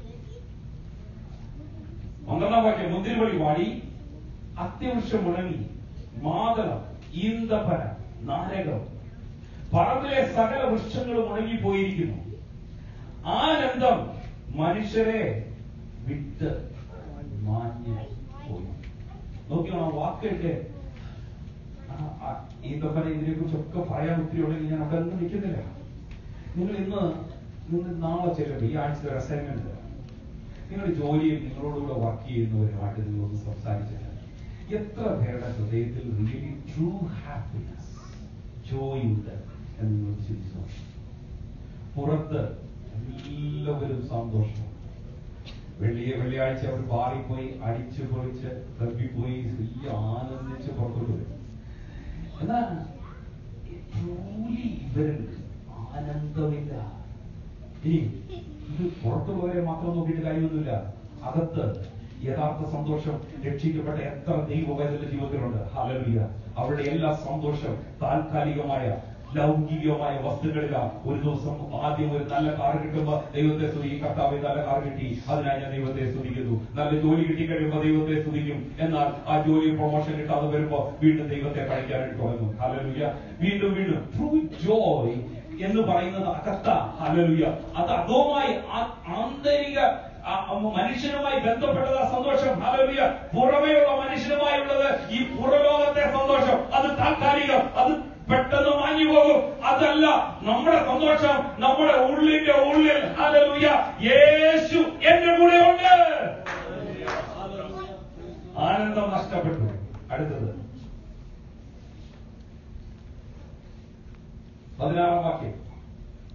ഒന്നാം വാക്യം മുന്തിരിവള്ളി വാടി അത്യവൃക്ഷം ഉണങ്ങി മാതളം ഈന്തപ്പന നാരകം പറമ്പിലെ സകല വൃക്ഷങ്ങളും ഉണങ്ങിപ്പോയിരിക്കുന്നു ആനന്ദം മനുഷ്യരെ വിട്ട് മാഞ്ഞു പോയി നോക്കിയോ ആ വാക്കൊക്കെ ഈന്തപ്പന ഇതിനെ കുറിച്ചൊക്കെ പറയാൻ ഒത്തിരി ഉണ്ടെങ്കിൽ ഞാൻ അവിടെ ഒന്നും നിൽക്കുന്നില്ല നിങ്ങൾ ഇന്ന് നിങ്ങൾ നാളെ ചെല്ലുമ്പോൾ ഈ ആഴ്ച ഒരു അസൈൻമെന്റ് നിങ്ങൾ ജോലിയിൽ നിങ്ങളോടുകൂടെ വർക്ക് ചെയ്യുന്നവരുമായിട്ട് നിങ്ങൾ ഒന്ന് സംസാരിച്ചിട്ട് എത്ര പേരുടെ ഹൃദയത്തിൽ റിയലി ട്രൂ ഹാപ്പിനെസ് ജോയ് ഉണ്ട് എന്ന് നിങ്ങൾ ചിന്തിച്ചു നോക്ക്. പുറത്ത് എല്ലാവരും സന്തോഷം വെള്ളിയെ വെള്ളിയാഴ്ച അവർ ബാറിൽ പോയി അടിച്ചു പൊളിച്ച് ക്ലബിൽ പോയി വലിയ ആനന്ദിച്ച് പുറത്തോട്ട് വരും എന്നാ ട്രൂലി ഇവരിൽ ആനന്ദമില്ല ഇനി ഇത് പുറത്തുള്ളവരെ മാത്രം നോക്കിയിട്ട് കാര്യമൊന്നുമില്ല അകത്ത് യഥാർത്ഥ സന്തോഷം രക്ഷിക്കപ്പെട്ട എത്ര ദൈവവേദന ജീവിതത്തിലുണ്ട് ഹലലുയ അവരുടെ എല്ലാ സന്തോഷം താൽക്കാലികമായ ലൗകികമായ വസ്തുക്കളിലാണ് ഒരു ദിവസം ആദ്യം ഒരു നല്ല കാർ കിട്ടുമ്പോ ദൈവത്തെ സ്തുതിക്കും കർത്താവ് നല്ല കാർ കിട്ടി അതിനായി ഞാൻ ദൈവത്തെ സ്തുതിക്കുന്നു നല്ല ജോലി കിട്ടിക്കഴിയുമ്പോ ദൈവത്തെ സ്തുതിക്കും എന്നാൽ ആ ജോലി പ്രൊമോഷൻ കിട്ടാതെ വരുമ്പോ വീണ്ടും ദൈവത്തെ പഠിക്കാനായിട്ട് തുടങ്ങും ഹലലുയ വീണ്ടും വീണ്ടും ട്രൂ ജോയ് എന്ന് പറയുന്നത് അകത്ത ഹലലുയ അത് അധോമായി ആ- ആന്തരിക ആ- ആ മനുഷ്യനുമായി ബന്ധപ്പെട്ടത് ആ സന്തോഷം ഹലലുയ പുറമേയുള്ള മനുഷ്യനുമായുള്ളത് ഈ പുറലോകത്തെ സന്തോഷം അത് താൽക്കാലികം അത് പെട്ടെന്ന് മാഞ്ഞു പോകും അതല്ല നമ്മുടെ സന്തോഷം നമ്മുടെ ഉള്ളിന്റെ ഉള്ളിൽ ഹലലുയ യേശു എന്റെ കൂടെ ഉണ്ട് ആനന്ദം നഷ്ടപ്പെട്ടു അടുത്തത് പതിനാറാം വാക്യം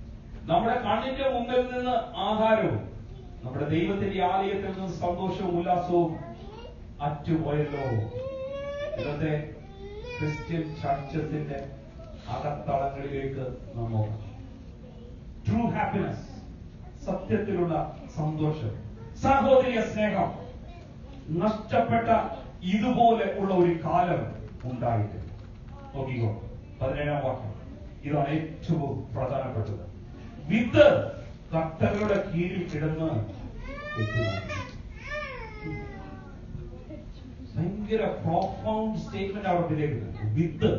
നമ്മുടെ കണ്ണിന്റെ മുമ്പിൽ നിന്ന് ആഹാരവും നമ്മുടെ ദൈവത്തിന്റെ ആലയത്തിൽ നിന്ന് സന്തോഷവും ഉല്ലാസവും അറ്റുപോയല്ലോ ഇന്നത്തെ ക്രിസ്ത്യൻ ചർച്ചസിന്റെ അകത്തളങ്ങളിലേക്ക് നാം നോക്കണം ട്രൂ ഹാപ്പിനെസ് സത്യത്തിലുള്ള സന്തോഷം സഹോദരിയ സ്നേഹം നഷ്ടപ്പെട്ട ഇതുപോലെ ഉള്ള ഒരു കാലം ഉണ്ടായിട്ട് നോക്കിക്കോ പതിനേഴാം വാക്യം ഇതാണ് ഏറ്റവും പ്രധാനപ്പെട്ടത് വിത്ത് കട്ടകളുടെ കീഴിൽ കിടന്ന് എത്തുന്നു ഭയങ്കര പ്രോഫൗണ്ട് സ്റ്റേറ്റ്മെന്റ് അവർ വിലയിരുന്നത് വിത്ത്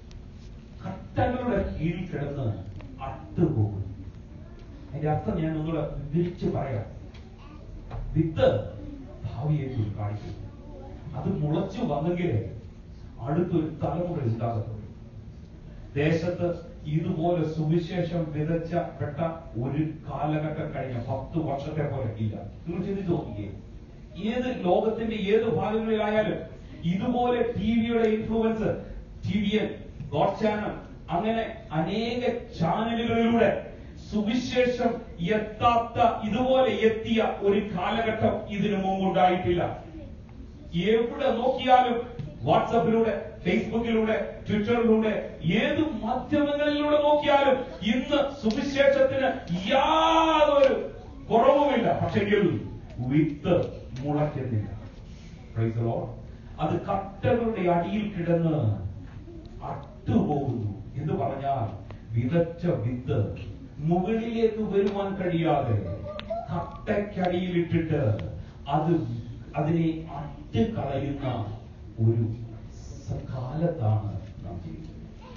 കട്ടകളുടെ കീഴിൽ കിടന്ന് അട്ടുപോകും അതിന്റെ അർത്ഥം ഞാൻ ഒന്നുകൂടെ വിവരിച്ച് പറയാം വിത്ത് ഭാവിയെ കാണിക്കും അത് മുളച്ചു വന്നെങ്കിലേ അടുത്തൊരു തലമുറ ഉണ്ടാകത്തുള്ളൂ ദേശത്ത് ഇതുപോലെ സുവിശേഷം വിതച്ചപ്പെട്ട ഒരു കാലഘട്ടം കഴിഞ്ഞ പത്ത് വർഷത്തെ പോലെ ഇല്ല നിങ്ങൾ ചിന്തിച്ചു നോക്കിയേ ഏത് ലോകത്തിന്റെ ഏത് ഭാഗങ്ങളിലായാലും ഇതുപോലെ ടി വിയുടെ ഇൻഫ്ലുവൻസ് ടി വി എൻ ഗോഡ് ചാനൽ അങ്ങനെ അനേക ചാനലുകളിലൂടെ സുവിശേഷം എത്താത്ത ഇതുപോലെ എത്തിയ ഒരു കാലഘട്ടം ഇതിനു മുമ്പുണ്ടായിട്ടില്ല എവിടെ നോക്കിയാലും വാട്സപ്പിലൂടെ ഫേസ്ബുക്കിലൂടെ ട്വിറ്ററിലൂടെ ഏത് മാധ്യമങ്ങളിലൂടെ നോക്കിയാലും ഇന്ന് സുവിശേഷത്തിന് യാതൊരു കുറവുമില്ല പക്ഷെങ്കിൽ വിത്ത് മുളയ്ക്കുന്നില്ല Praise the Lord. അത് കട്ടകളുടെ അടിയിൽ കിടന്ന് അട്ടുപോകുന്നു എന്ന് പറഞ്ഞാൽ വിതച്ച വിത്ത് മുകളിലേക്ക് വരുവാൻ കഴിയാതെ കട്ടയ്ക്കടിയിലിട്ടിട്ട് അത് അതിനെ അറ്റ് കളയുന്ന ഒരു സ- കാലത്താണ് നാം ജീവിക്കുന്നത്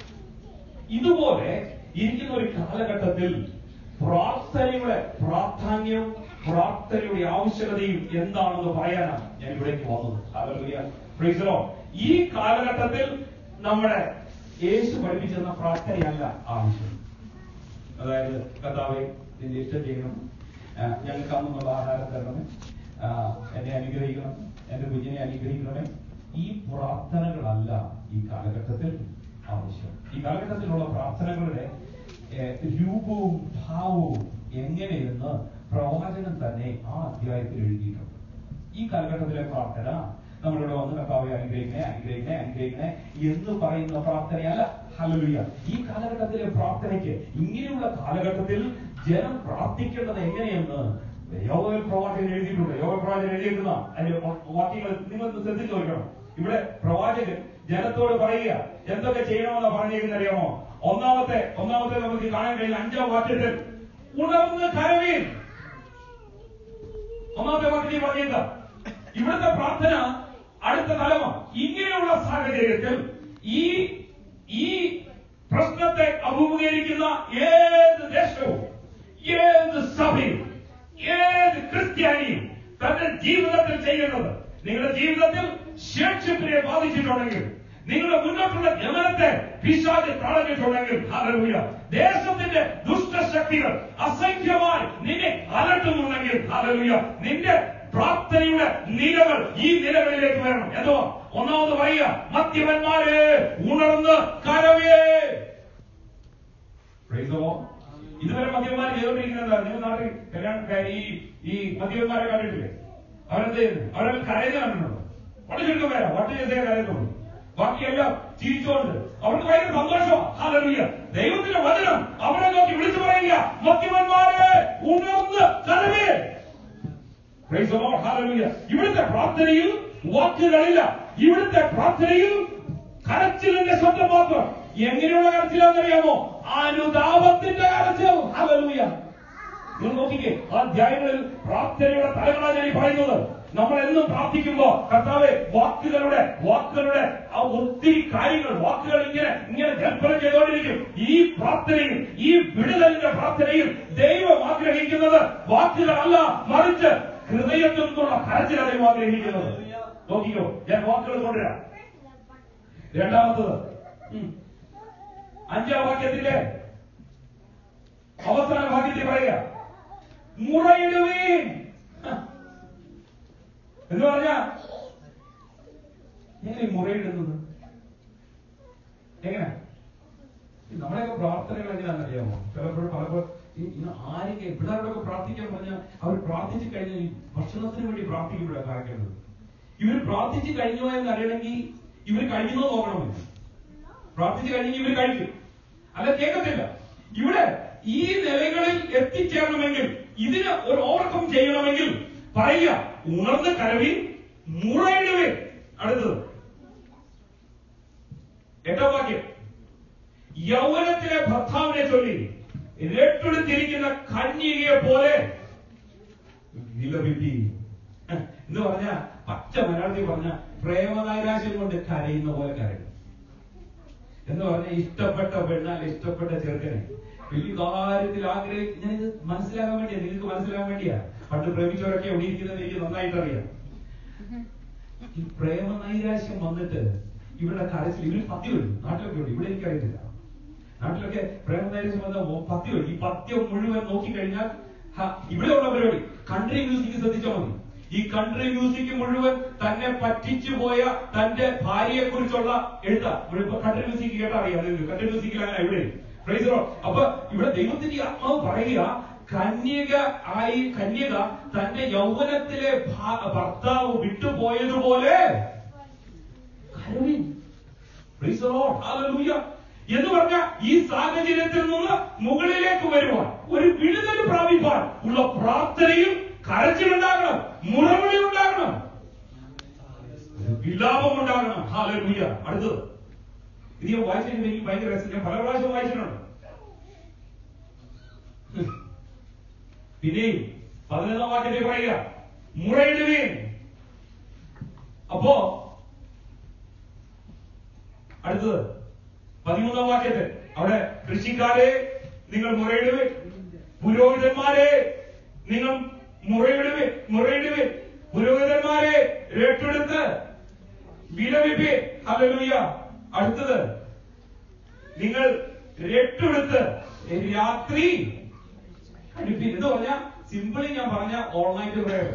ഇതുപോലെ ഇരിക്കുന്ന ഒരു കാലഘട്ടത്തിൽ പ്രാർത്ഥനയുടെ പ്രാധാന്യവും പ്രാർത്ഥനയുടെ ആവശ്യകതയും എന്താണെന്ന് പറയാനാണ് ഞാൻ ഇവിടേക്ക് വന്നത് ഹല്ലേലൂയ. Praise the Lord. ഈ കാലഘട്ടത്തിൽ നമ്മുടെ യേശു പഠിപ്പിച്ചെന്ന പ്രാർത്ഥനയല്ല ആവശ്യം അതായത് കർത്താവെ നിന്റെ ഇഷ്ടം ചെയ്യണം ആ, ഞങ്ങൾക്ക് അന്നുള്ള ആഹാരം തരണമേ ആ, എന്നെ അനുഗ്രഹിക്കണം എന്റെ കുഞ്ഞിനെ അനുഗ്രഹിക്കണമേ ഈ പ്രാർത്ഥനകളല്ല ഈ കാലഘട്ടത്തിൽ ആവശ്യം ഈ കാലഘട്ടത്തിലുള്ള പ്രാർത്ഥനകളുടെ ഏ, രൂപവും ഭാവവും എങ്ങനെയെന്ന് പ്രവാചകൻ തന്നെ ആ അധ്യായത്തിൽ എഴുതിയിട്ടുണ്ട് ഈ കാലഘട്ടത്തിലെ പ്രാർത്ഥന നമ്മളിവിടെ വന്ന് കർത്താവെ അനുഗ്രഹിക്കണേ അനുഗ്രഹിക്കണേ അനുഗ്രഹിക്കണേ എന്ന് പറയുന്ന പ്രാർത്ഥനയല്ല ഹല്ലേലൂയ ഈ കാലഘട്ടത്തിലെ പ്രാർത്ഥനയ്ക്ക് ഇങ്ങനെയുള്ള കാലഘട്ടത്തിൽ ജനം പ്രാർത്ഥിക്കേണ്ടത് എങ്ങനെയെന്ന് യോഗൽ പ്രവാചകൻ എഴുതിയിട്ടുണ്ട് യോഗ പ്രവാചകൻ എഴുതിയിരിക്കുന്ന അതിന്റെ വാക്യങ്ങൾ നിങ്ങൾ ഒന്ന് ശ്രദ്ധിച്ചു നോക്കണം ഇവിടെ പ്രവാചകൻ ജനത്തോട് പറയുക എന്തൊക്കെ ചെയ്യണമെന്ന് പറഞ്ഞിരിക്കുന്ന അറിയാമോ ഒന്നാമത്തെ ഒന്നാമത്തെ നമുക്ക് കാണാൻ കഴിയുന്ന അഞ്ചാം വാക്യത്തിൽ ഉണർന്ന് കരവീൻ ഒന്നാമത്തെ വാക്യത്തിൽ പറഞ്ഞേക്ക ഇവിടുത്തെ പ്രാർത്ഥന അടുത്ത തലമ ഇങ്ങനെയുള്ള സാഹചര്യത്തിൽ ഈ ഈ പ്രശ്നത്തെ അഭിമുഖീകരിക്കുന്ന ഏത് ദേശവും ഏത് സഭയും ഏത് ക്രിസ്ത്യാനിയും തന്റെ ജീവിതത്തിൽ ചെയ്യേണ്ടത് നിങ്ങളുടെ ജീവിതത്തിൽ ശേഷിപ്പിനെ ബാധിച്ചിട്ടുണ്ടെങ്കിൽ നിങ്ങളുടെ മുന്നോട്ടുള്ള ഗമനത്തെ പിശാച് തടഞ്ഞിട്ടുണ്ടെങ്കിൽ ഹല്ലേലൂയ ദേശത്തിന്റെ ദുഷ്ടശക്തികൾ അസംഖ്യമായി നിന്നെ അലട്ടുന്നുണ്ടെങ്കിൽ ഹല്ലേലൂയ നിന്റെ പ്രാർത്ഥനയുടെ നിലകൾ ഈ നിലകളിലേക്ക് വരണം എന്തോ ഒന്നാമത് പറയുക മദ്യപന്മാരെ ഉണർന്ന് കരവേ Praise the Lord. ഇതുവരെ മദ്യപന്മാർ ചെയ്തുകൊണ്ടിരിക്കുന്നത് നിങ്ങൾ നാട്ടിൽ കല്യാണം ഈ ഈ മദ്യപന്മാരെ കണ്ടിട്ടില്ലേ അവരെന്ത് ചെയ്യുന്നു അവരെ കരയുന്ന കണ്ടിട്ടുണ്ടോ വളരെ ചുരുക്കം പേരാ വട്ട് ചെയ്തേ കരയുന്നുള്ളൂ ബാക്കിയെല്ലാം ചിരിച്ചുകൊണ്ട് അവർക്ക് ഭയങ്കര സന്തോഷമാണ് ഹാലറിയ ദൈവത്തിന്റെ വചനം അവരെ നോക്കി വിളിച്ചു പറയുക മദ്യപന്മാരെ ഉണർന്ന് കരവേ Praise the Lord. Hallelujah. ഇവിടുത്തെ പ്രാർത്ഥനയിൽ വാക്കുകളില്ല ഇവിടുത്തെ പ്രാർത്ഥനയിൽ കരച്ചിലിന്റെ ശബ്ദം മാത്രം എങ്ങനെയുള്ള കരച്ചിലാണെന്നറിയാമോ അനുതാപത്തിന്റെ കരച്ചിൽ ഹല്ലേലൂയ നിങ്ങൾ നോക്കിക്കേ ആ അധ്യായങ്ങളിൽ പ്രാർത്ഥനയുടെ തലങ്ങളാണ് ഞാൻ ഈ പറയുന്നത് നമ്മൾ എന്നും പ്രാർത്ഥിക്കുമ്പോ കർത്താവെ വാക്കുകളുടെ വാക്കുകളുടെ ആ ഒത്തിരി കാര്യങ്ങൾ വാക്കുകൾ ഇങ്ങനെ ഇങ്ങനെ ജൽപ്പനം ചെയ്തുകൊണ്ടിരിക്കും ഈ പ്രാർത്ഥനയിൽ ഈ വിടുതലിന്റെ പ്രാർത്ഥനയിൽ ദൈവം ആഗ്രഹിക്കുന്നത് വാക്കുകളല്ല മറിച്ച് ഹൃദയത്തിൽ നിന്നുള്ള കരച്ചിലാണ് ദൈവം ആഗ്രഹിക്കുന്നത് നോക്കിക്കോ ഞാൻ വാക്കുകൾ കൊണ്ടുവരാം രണ്ടാമത്തത് ഉം. അഞ്ചാം വാക്യത്തിന്റെ അവസാന ഭാഗ്യത്തിൽ പറയുക മുറയിടുവീൻ എന്ന് പറഞ്ഞ എങ്ങനെ മുറയിടുന്നത് എങ്ങനെ ഈ നമ്മുടെയൊക്കെ പ്രാർത്ഥനകൾ എങ്ങനെയാണെന്ന് അറിയാമോ ചിലപ്പോഴും പലപ്പോൾ ഈ- ഈ ആരൊക്കെ പിള്ളേരോടൊക്കെ പ്രാർത്ഥിക്കാൻ പറഞ്ഞാൽ അവർ പ്രാർത്ഥിച്ചു കഴിഞ്ഞാൽ ഈ ഭക്ഷണത്തിന് വേണ്ടി പ്രാർത്ഥിക്കുമ്പോഴാണ് കാണിക്കേണ്ടത് ഇവർ പ്രാർത്ഥിച്ചു കഴിഞ്ഞോ എന്ന് അറിയണമെങ്കിൽ ഇവർ കഴിക്കുന്നോ നോക്കണമെന്ന് പ്രാർത്ഥിച്ചു കഴിഞ്ഞെങ്കിൽ ഇവർ കഴിക്കും അല്ല കേൾക്കത്തില്ല ഇവിടെ ഈ നിലകളിൽ എത്തിച്ചേരണമെങ്കിൽ ഇതിന് ഒരു ഓവർകം ചെയ്യണമെങ്കിൽ പറയുക ഉണർന്ന് കരവിൻ മുറയിടുവിൻ അടുത്തത് എട്ടാം വാക്യം യൗവനത്തിലെ ഭർത്താവിനെ ചൊല്ലി രട്ടെടുത്തിരിക്കുന്ന കന്യകയെ പോലെ വിലപിപ്പി എന്ന് പറഞ്ഞ പച്ച മലയാളത്തിൽ പറഞ്ഞ പ്രേമനൈരാശ്യം കൊണ്ട് കരയുന്ന പോലെ കരയും എന്ന് പറഞ്ഞ ഇഷ്ടപ്പെട്ട പെണ്ണാൽ ഇഷ്ടപ്പെട്ട ചെറുക്കനെ വലിയ കാര്യത്തിൽ ആഗ്രഹം ഞാൻ ഇത് മനസ്സിലാകാൻ വേണ്ടിയാ നിങ്ങൾക്ക് മനസ്സിലാകാൻ വേണ്ടിയാ പണ്ട് പ്രേമിച്ചവരൊക്കെ എവിടെ ഇരിക്കുന്നത് എനിക്ക് നന്നായിട്ട് അറിയാം ഈ പ്രേമ നൈരാശ്യം വന്നിട്ട് ഇവരുടെ കരച്ചിൽ ഇവര് പത്തി വരും നാട്ടിലൊക്കെ ഉണ്ട് ഇവിടെ എനിക്കറിയത്തില്ല നാട്ടിലൊക്കെ പ്രേമ നൈരാശ്യം വന്ന പത്തി വരും ഈ പത്യം മുഴുവൻ നോക്കിക്കഴിഞ്ഞാൽ ഹ, ഇവിടെ ഉള്ള പരിപാടി കൺട്രി മ്യൂസിക് ശ്രദ്ധിച്ചാൽ മതി ഈ കൺട്രി മ്യൂസിക് മുഴുവൻ തന്നെ പറ്റിച്ചു പോയ തന്റെ ഭാര്യയെ കുറിച്ചുള്ള എഴുത്ത കൺട്രി മ്യൂസിക് കേട്ടാ അറിയാം കൺട്രി മ്യൂസിക്കിൽ അങ്ങനെ ഇവിടെ Praise the Lord. അപ്പൊ ഇവിടെ ദൈവത്തിന്റെ ആത്മാവ് പറയുക കന്യക ആയി കന്യക തന്റെ യൗവനത്തിലെ ഭാ- ഭർത്താവ് വിട്ടുപോയതുപോലെ കരവിൻ. Praise the Lord. Hallelujah. എന്ന് പറഞ്ഞ ഈ സാഹചര്യത്തിൽ നിന്ന് മുകളിലേക്ക് വരുവാൻ ഒരു വിടുതൽ പ്രാപിപ്പാൻ ഉള്ള പ്രാർത്ഥനയും കരച്ചിലുണ്ടാകണം മുറവിളി ഉണ്ടാകണം ഒരു വിലാപം ഉണ്ടാകണം ഹാലൂയ അടുത്തത് ഇത് ഞാൻ വായിച്ചിട്ടുണ്ട് എനിക്ക് ഭയങ്കര രസം ഞാൻ പല പ്രാവശ്യം വായിച്ചിട്ടുണ്ട് പിന്നെയും പതിനൊന്നാം വാക്യത്തിൽ പറയുക മുറയിടുവീൻ അപ്പോ അടുത്തത് പതിമൂന്നാം വാക്യത്തിൽ അവിടെ കൃഷിക്കാരെ നിങ്ങൾ മുറയിടുവിൻ പുരോഹിതന്മാരെ നിങ്ങൾ മുറയിടുവിൻ മുറയിടുവിൻ പുരോഹിതന്മാരെ രട്ടെടുത്ത് വിലപിപ്പിൻ ഹല്ലേലൂയ അടുത്തത് നിങ്ങൾ രട്ടെടുത്ത് രാത്രി കഴിപ്പിൻ എന്ന് പറഞ്ഞാൽ സിമ്പിളി ഞാൻ പറഞ്ഞ all night prayer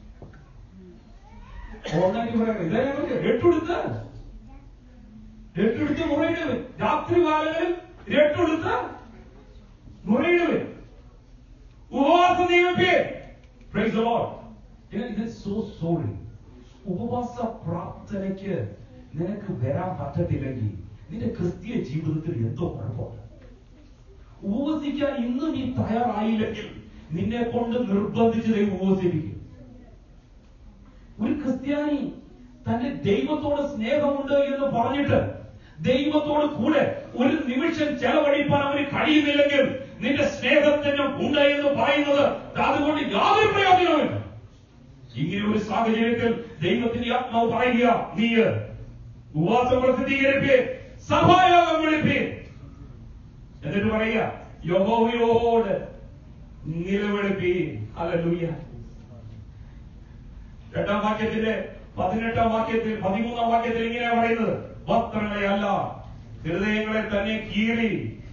all night prayer ഇതാ ഞാൻ പറഞ്ഞത് രട്ടെടുത്ത് രട്ടെടുത്ത് മുറയിടുവിൻ രാത്രി കാലങ്ങളിൽ രട്ടെടുത്ത് മുറയിടുവിൻ ഉപവാസം നിയമിപ്പിൻ പ്രൈസ് ദി ലോർഡ് ഇത് സോ സോറി ഉപവാസ പ്രാർത്ഥനയ്ക്ക് നിനക്ക് വരാൻ പറ്റത്തില്ലെങ്കിൽ നിന്റെ ക്രിസ്തീയ ജീവിതത്തിൽ എന്തോ കുഴപ്പമുണ്ട് ഉപവസിക്കാൻ ഇന്നും നീ തയ്യാറായില്ലെങ്കിൽ നിന്നെ കൊണ്ട് നിർബന്ധിച്ച് ദൈവം ഉപവസിപ്പിക്കും ഒരു ക്രിസ്ത്യാനി തന്റെ ദൈവത്തോട് സ്നേഹമുണ്ട് എന്ന് പറഞ്ഞിട്ട് ദൈവത്തോട് കൂടെ ഒരു നിമിഷം ചെലവഴിപ്പാൻ അവന് കഴിയുന്നില്ലെങ്കിൽ നിന്റെ സ്നേഹത്തിന് ഉണ്ട് എന്ന് പറയുന്നത് അതുകൊണ്ട് യാതൊരു പ്രയോജനവുമില്ല ഇങ്ങനെ ഒരു സാഹചര്യത്തിൽ ദൈവത്തിന്റെ ആത്മാവ് പറയുക നീ ഉപവാസം പ്രസിദ്ധീകരിപ്പേ സഭായോഗം വിളിപ്പേ എന്നിട്ട് പറയുക യഹോവയോട് നിലവിളിപ്പീ ഹല്ലേലൂയ രണ്ടാം വാക്യത്തിന്റെ പതിനെട്ടാം വാക്യത്തിൽ പതിമൂന്നാം വാക്യത്തിൽ ഇങ്ങനെ പറയുന്നത് വസ്ത്രങ്ങളെ അല്ല ഹൃദയങ്ങളെ തന്നെ കീറി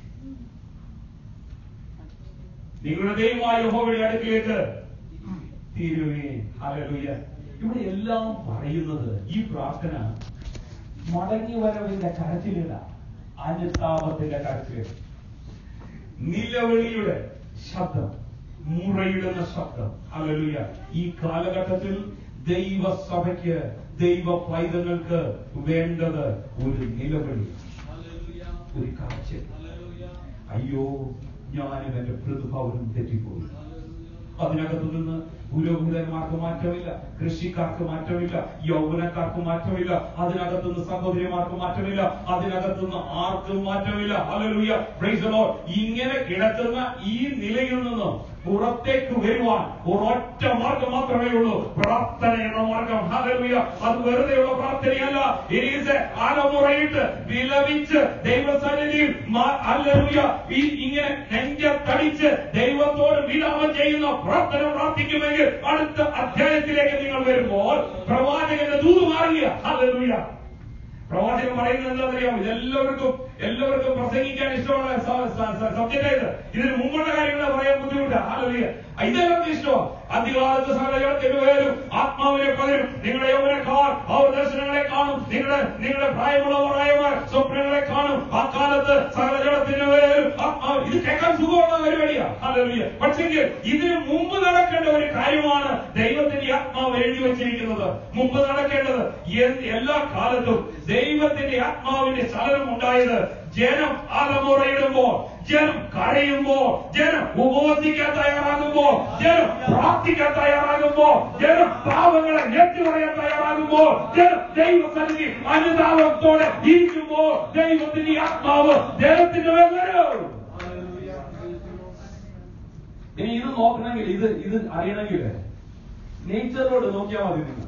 നിങ്ങളുടെ ദൈവമായ യഹോവയുടെ അടുക്കിലേക്ക് തീരുവേ ഹല്ലേലൂയ ഇവിടെ എല്ലാം പറയുന്നത് ഈ പ്രാർത്ഥന മടങ്ങി വരവിന്റെ കരച്ചിലില്ല അനുതാപത്തിന്റെ കരച്ചിൽ നിലവിളിയുടെ ശബ്ദം മുറയിടുന്ന ശബ്ദം ഹല്ലേലൂയ ഈ കാലഘട്ടത്തിൽ ദൈവസഭയ്ക്ക് ദൈവ പൈതങ്ങൾക്ക് വേണ്ടത് ഒരു നിലവിളി ഒരു കാഴ്ച അയ്യോ ഞാനും എന്റെ പ്രതിഭവനും തെറ്റിപ്പോയി അതിനകത്തു നിന്ന് പുരോഹിതന്മാർക്ക് മാറ്റമില്ല കൃഷിക്കാർക്ക് മാറ്റമില്ല യൗവനക്കാർക്ക് മാറ്റമില്ല അതിനകത്തു നിന്ന് സഹോദരിമാർക്ക് മാറ്റമില്ല അതിനകത്തു നിന്ന് ആർക്കും മാറ്റമില്ല ഹല്ലേലൂയ പ്രൈസ് ദി ലോർഡ് ഇങ്ങനെ കിടക്കുന്ന ഈ നിലയിൽ നിന്ന് പുറത്തേക്ക് വരുവാൻ ഒരൊറ്റ മാർഗം മാത്രമേ ഉള്ളൂ പ്രാർത്ഥന എന്ന മാർഗം ഹല്ലേലൂയ അത് വെറുതെയുള്ള പ്രാർത്ഥനയല്ല ഇരീസ് അലമുറയിട്ട് വിലപിച്ച് ദൈവസന്നിധിയിൽ മാ- ഹല്ലേലൂയ ഈ ഇങ്ങനെ നെഞ്ചത്തടിച്ച് ദൈവത്തോട് വിലാപം ചെയ്യുന്ന പ്രാർത്ഥന പ്രാർത്ഥിക്കുമെങ്കിൽ അടുത്ത അധ്യായത്തിലേക്ക് നിങ്ങൾ വരുമ്പോൾ പ്രവാചകന്റെ ദൂത് മാറിയ ഹല്ലേലൂയ പ്രവാചകൻ പറയുന്നത് എന്താണെന്നറിയാമോ ഇതെല്ലാവർക്കും എല്ലാവർക്കും പ്രസംഗിക്കാൻ ഇഷ്ടമുള്ള സബ്ജക്റ്റ് ആയത് ഇതിന് മുമ്പുള്ള കാര്യങ്ങൾ പറയാൻ ബുദ്ധിമുട്ടാണ് ആലോചിക്കുക ഇതെല്ലാവർക്കും ഇഷ്ടമാണ് അധികാലത്ത് സകലജനത്തിന് പേരും ആത്മാവിനെ പകരും നിങ്ങളുടെ യൗവനക്കാർ അവർ ദർശനങ്ങളെ കാണും നിങ്ങളുടെ നിങ്ങളുടെ പ്രായമുള്ളവരായവർ സ്വപ്നങ്ങളെ കാണും ആ കാലത്ത് സകലജനത്തിന് പേരും ആത്മാവ് ഇത് കേൾക്കാൻ സുഖമുള്ള പരിപാടിയാ ഹല്ലേലൂയ പക്ഷെങ്കിൽ ഇതിന് മുമ്പ് നടക്കേണ്ട ഒരു കാര്യമാണ് ദൈവത്തിന്റെ ആത്മാവ് എഴുതി വച്ചിരിക്കുന്നത് മുമ്പ് നടക്കേണ്ടത് എ- എല്ലാ കാലത്തും ദൈവത്തിന്റെ ആത്മാവിന്റെ ചലനം ഉണ്ടായത് ജനം അലമുറയിടുമ്പോൾ ജനം കരയുമ്പോൾ ജനം ഉപവസിക്കാൻ തയ്യാറാകുമ്പോൾ ജനം പ്രാർത്ഥിക്കാൻ തയ്യാറാകുമ്പോൾ ജനം പാവങ്ങളെ ഞെട്ടി പറയാൻ തയ്യാറാകുമ്പോൾ ജനം ദൈവസന്നിധി അനുതാപത്തോടെ ഇരിക്കുമ്പോൾ ദൈവത്തിന്റെ ആത്മാവ് ജനത്തിന്റെ മേൽ വരും ഇനി ഇത് നോക്കണമെങ്കിൽ ഇത് ഇത് അറിയണമെങ്കിൽ നേച്ചറിലോട്ട് നോക്കിയാൽ മതി നിങ്ങൾ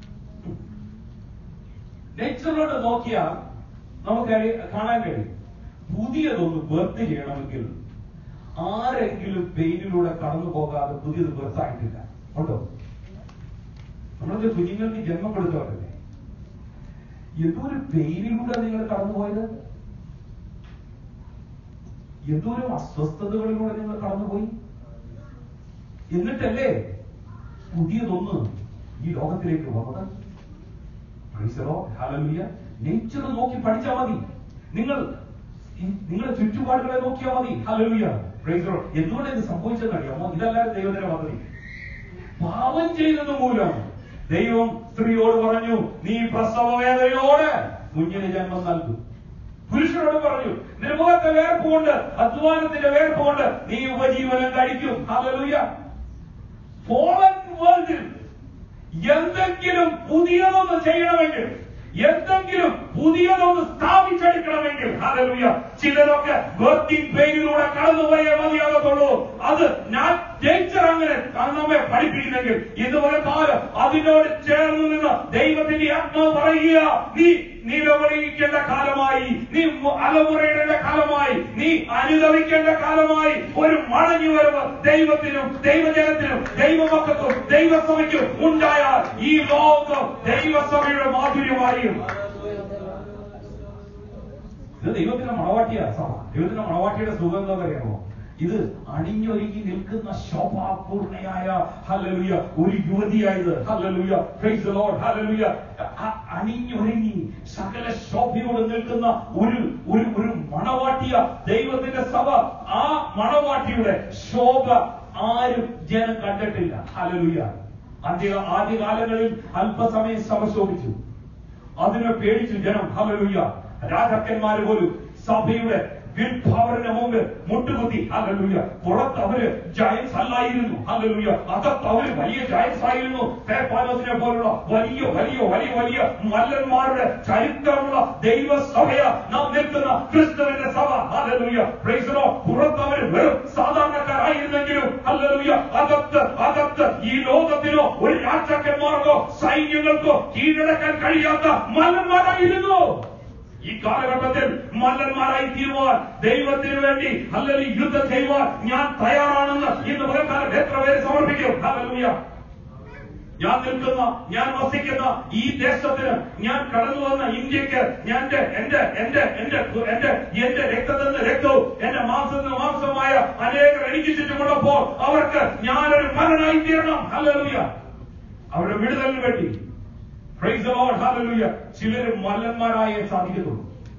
നേച്ചറിലോട്ട് നോക്കിയാൽ നമുക്ക് അറിയ- കാണാൻ കഴിയും പുതിയതൊന്ന് ബർത്ത് ചെയ്യണമെങ്കിൽ ആരെങ്കിലും പെയിനിലൂടെ കടന്നു പോകാതെ പുതിയത് ബർത്ത് ആയിട്ടില്ല ഉണ്ടോ നമ്മളൊക്കെ കുഞ്ഞുങ്ങൾക്ക് ജന്മം കൊടുത്തവരല്ലേ എന്തോ ഒരു പെയിനിലൂടെ നിങ്ങൾ കടന്നുപോയത് എന്തോരം അസ്വസ്ഥതകളിലൂടെ നിങ്ങൾ കടന്നുപോയി എന്നിട്ടല്ലേ പുതിയതൊന്ന് ഈ ലോകത്തിലേക്ക് വന്നത് ക്രൈസ്തവോ ഹല്ലേലൂയ നേച്ചർ നോക്കി പഠിച്ചാൽ മതി നിങ്ങൾ ഈ- നിങ്ങളുടെ ചുറ്റുപാടുകളെ നോക്കിയാൽ മതി ഹല്ലേലൂയ ക്രൈസ്തവോ എന്തുകൊണ്ട് ഇത് സംഭവിച്ചെന്ന് അറിയാമോ ഇതല്ലാതെ ദൈവത്തിന്റെ പദ്ധതി പാപം ചെയ്തത് മൂലം ദൈവം സ്ത്രീയോട് പറഞ്ഞു നീ പ്രസവ വേദനയോടെ കുഞ്ഞിന് ജന്മം നൽകും പുരുഷനോട് പറഞ്ഞു നിരുമുഖത്തെ വേർപ്പുകൊണ്ട് അധ്വാനത്തിന്റെ വേർപ്പുകൊണ്ട് നീ ഉപജീവനം കഴിക്കും ഹല്ലേലൂയ ഫോളൻ വേൾഡിൽ എന്തെങ്കിലും പുതിയതൊന്ന് ചെയ്യണമെങ്കിൽ എന്തെങ്കിലും പുതിയതൊന്ന് സ്ഥാപിച്ചെടുക്കണമെങ്കിൽ ഹല്ലേലൂയ ചിലരൊക്കെ ബർത്തിങ് പെയിനിലൂടെ കടന്നുപോയേ മതിയാകത്തുള്ളൂ അത് ഞാൻ നേച്ചർ അങ്ങനെ നമ്മെ പഠിപ്പിക്കുന്നെങ്കിൽ ഇതുപോലെ കാലം അതിനോട് ചേർന്ന് നിന്ന് ദൈവത്തിന്റെ ആത്മാവ് പറയുക നീ നിലവിളിക്കേണ്ട കാലമായി നീ മു- അലമുറയിടേണ്ട കാലമായി നീ അനുഭവിക്കേണ്ട കാലമായി ഒരു മടങ്ങി വരവ് ദൈവത്തിനും ദൈവജനത്തിനും ദൈവമക്കൾക്കും ദൈവസഭയ്ക്കും ഉണ്ടായാൽ ഈ ലോകം ദൈവസഭയുടെ മാധുര്യമായിരിക്കും ഇത് ദൈവത്തിന്റെ മണവാട്ടിയാ സഭ ദൈവത്തിന്റെ മണവാട്ടിയുടെ സുഖം എന്താ അറിയാമോ ഇത് അണിഞ്ഞൊരുങ്ങി നിൽക്കുന്ന ശോഭാപൂർണയായ ഹല്ലേലൂയ ഒരു യുവതിയായത് hallelujah praise the Lord hallelujah അ- അണിഞ്ഞൊരുങ്ങി സകല ശോഭയോട് നിൽക്കുന്ന ഒരു ഒരു ഒരു മണവാട്ടിയ ദൈവത്തിന്റെ സഭ ആ മണവാട്ടിയുടെ ശോഭ ആരും ജനം കണ്ടിട്ടില്ല ഹല്ലേലൂയ ആദ്യ ആദ്യകാലങ്ങളിൽ അല്പസമയം സഭ ശോഭിച്ചു അതിനെ പേടിച്ചു ജനം ഹല്ലേലൂയ രാജാക്കന്മാര് പോലും സഭയുടെ വിൽഭാവറിന് മുമ്പ് മുട്ടുകുത്തി ഹല്ലേലൂയ പുറത്ത് അവര് ജയൻസ് അല്ലായിരുന്നു ഹല്ലേലൂയ അകത്ത് അവര് വലിയ ജയൻസ് ആയിരുന്നു പേപ്പാനോസിനെ പോലുള്ള വലിയ വലിയ വലിയ വലിയ മല്ലന്മാരുടെ ചരിത്രമുള്ള ദൈവസഭയ നാം നിൽക്കുന്ന ക്രിസ്തുവിന്റെ സഭ ഹല്ലേലൂയ പ്രൈസ് ലോ പുറത്ത് അവര് വെറും സാധാരണക്കാരായിരുന്നെങ്കിലും ഹല്ലേലൂയ അകത്ത് അകത്ത് ഈ ലോകത്തിനോ ഒരു രാജാക്കന്മാർക്കോ സൈന്യങ്ങൾക്കോ കീഴടക്കാൻ കഴിയാത്ത മല്ലന്മാരായിരുന്നു ഈ കാലഘട്ടത്തിൽ മല്ലന്മാരായി തീരുവാൻ ദൈവത്തിന് വേണ്ടി അല്ലെങ്കിൽ യുദ്ധം ചെയ്യുവാൻ ഞാൻ തയ്യാറാണെന്ന് ഇന്ന് പകൽക്കാലം എത്ര പേര് സമർപ്പിക്കും ഹല്ലേലൂയ ഞാൻ നിൽക്കുന്ന ഞാൻ വസിക്കുന്ന ഈ ദേശത്തിന് ഞാൻ കടന്നു വന്ന ഇന്ത്യക്ക് ഞാൻ എന്റെ എന്റെ എന്റെ എന്റെ എന്റെ എന്റെ രക്തത്തിൽ നിന്ന് രക്തവും എന്റെ മാംസത്തിൽ നിന്ന് മാംസമായ അനേകർ എനിക്ക് ചുറ്റുമുള്ളപ്പോൾ അവർക്ക് ഞാനൊരു മകനായി തീരണം ഹല്ലേലൂയ അവരുടെ വിടുതലിന് വേണ്ടി പ്രൈസ് ലോർഡ് ഹല്ലേലൂയ ചിലര് മല്ലന്മാരായേ സാധിക്കത്തുള്ളൂ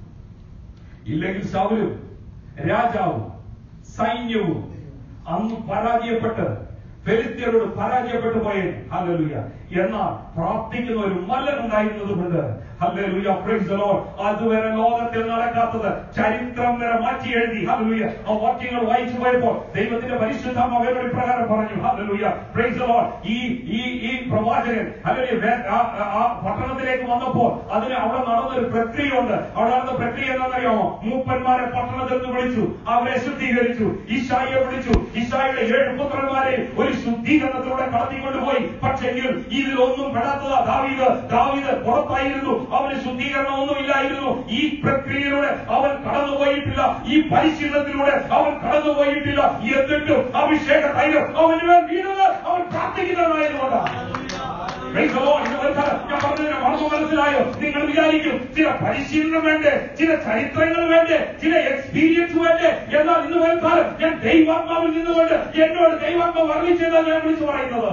ഇല്ലെങ്കിൽ ശൗലും രാജാവും സൈന്യവും അന്ന് പരാജയപ്പെട്ട് ഫെലിസ്ത്യരോട് പരാജയപ്പെട്ടു പോയേ ഹല്ലേലൂയ എന്നാൽ പ്രാർത്ഥിക്കുന്ന ഒരു മല്ലൻ ഉണ്ടായിരുന്നത് കൊണ്ട് ഹല്ലേലൂയ പ്രൈസ് ദി ലോർഡ് അതുവരെ ലോകത്തിൽ നടക്കാത്തത് ചരിത്രം വരെ മാറ്റി എഴുതി ഹല്ലേലൂയ ആ വാക്യങ്ങൾ വായിച്ചു പോയപ്പോൾ ദൈവത്തിന്റെ പരിശുദ്ധാത്മ വേറൊരു പ്രകാരം പറഞ്ഞു ഹല്ലേലൂയ പ്രൈസ് ദി ലോർഡ് ഈ ഈ ഈ പ്രവാചകൻ ഹല്ലേലൂയ വേ- ആ- ആ- ആ പട്ടണത്തിലേക്ക് വന്നപ്പോൾ അതിന് അവിടെ നടന്ന ഒരു പ്രക്രിയയുണ്ട് അവിടെ നടന്ന പ്രക്രിയ എന്താണെന്നറിയാമോ മൂപ്പന്മാരെ പട്ടണത്തിൽ നിന്ന് വിളിച്ചു അവരെ ശുദ്ധീകരിച്ചു ഈശായിയെ വിളിച്ചു ഈശായിയുടെ ഏഴ് പുത്രന്മാരെ ഒരു ശുദ്ധീകരണത്തിലൂടെ കടത്തിക്കൊണ്ടുപോയി പക്ഷെങ്കിൽ ഇതിലൊന്നും പെടാത്തതാ ദാവീദ് ദാവീദ് പുറത്തായിരുന്നു അവന് ശുദ്ധീകരണം ഒന്നും ഇല്ലായിരുന്നു ഈ പ്രക്രിയയിലൂടെ അവൻ കടന്നുപോയിട്ടില്ല ഈ പരിശീലനത്തിലൂടെ അവൻ കടന്നുപോയിട്ടില്ല എന്നിട്ടും അഭിഷേക തൈലം അവന് മേൽ വീണത് അവൻ പ്രാർത്ഥിക്കുന്നതായതുകൊണ്ടാണ് Praise the Lord. ഇന്ന് വൈകുന്നേരം ഞാൻ പറഞ്ഞതിന്റെ മർമ്മം മനസ്സിലായോ നിങ്ങൾ വിചാരിക്കും ചില പരിശീലനം വേണ്ടേ ചില ചരിത്രങ്ങൾ വേണ്ടേ ചില എക്സ്പീരിയൻസ് വേണ്ടേ എന്നാൽ ഇന്ന് വൈകുന്നേരം ഞാൻ ദൈവാത്മാവിൽ നിന്നുകൊണ്ട് എന്നോട് ദൈവാത്മാവ് അറിയിച്ചതാണ് ഞാൻ വിളിച്ചു പറയുന്നത്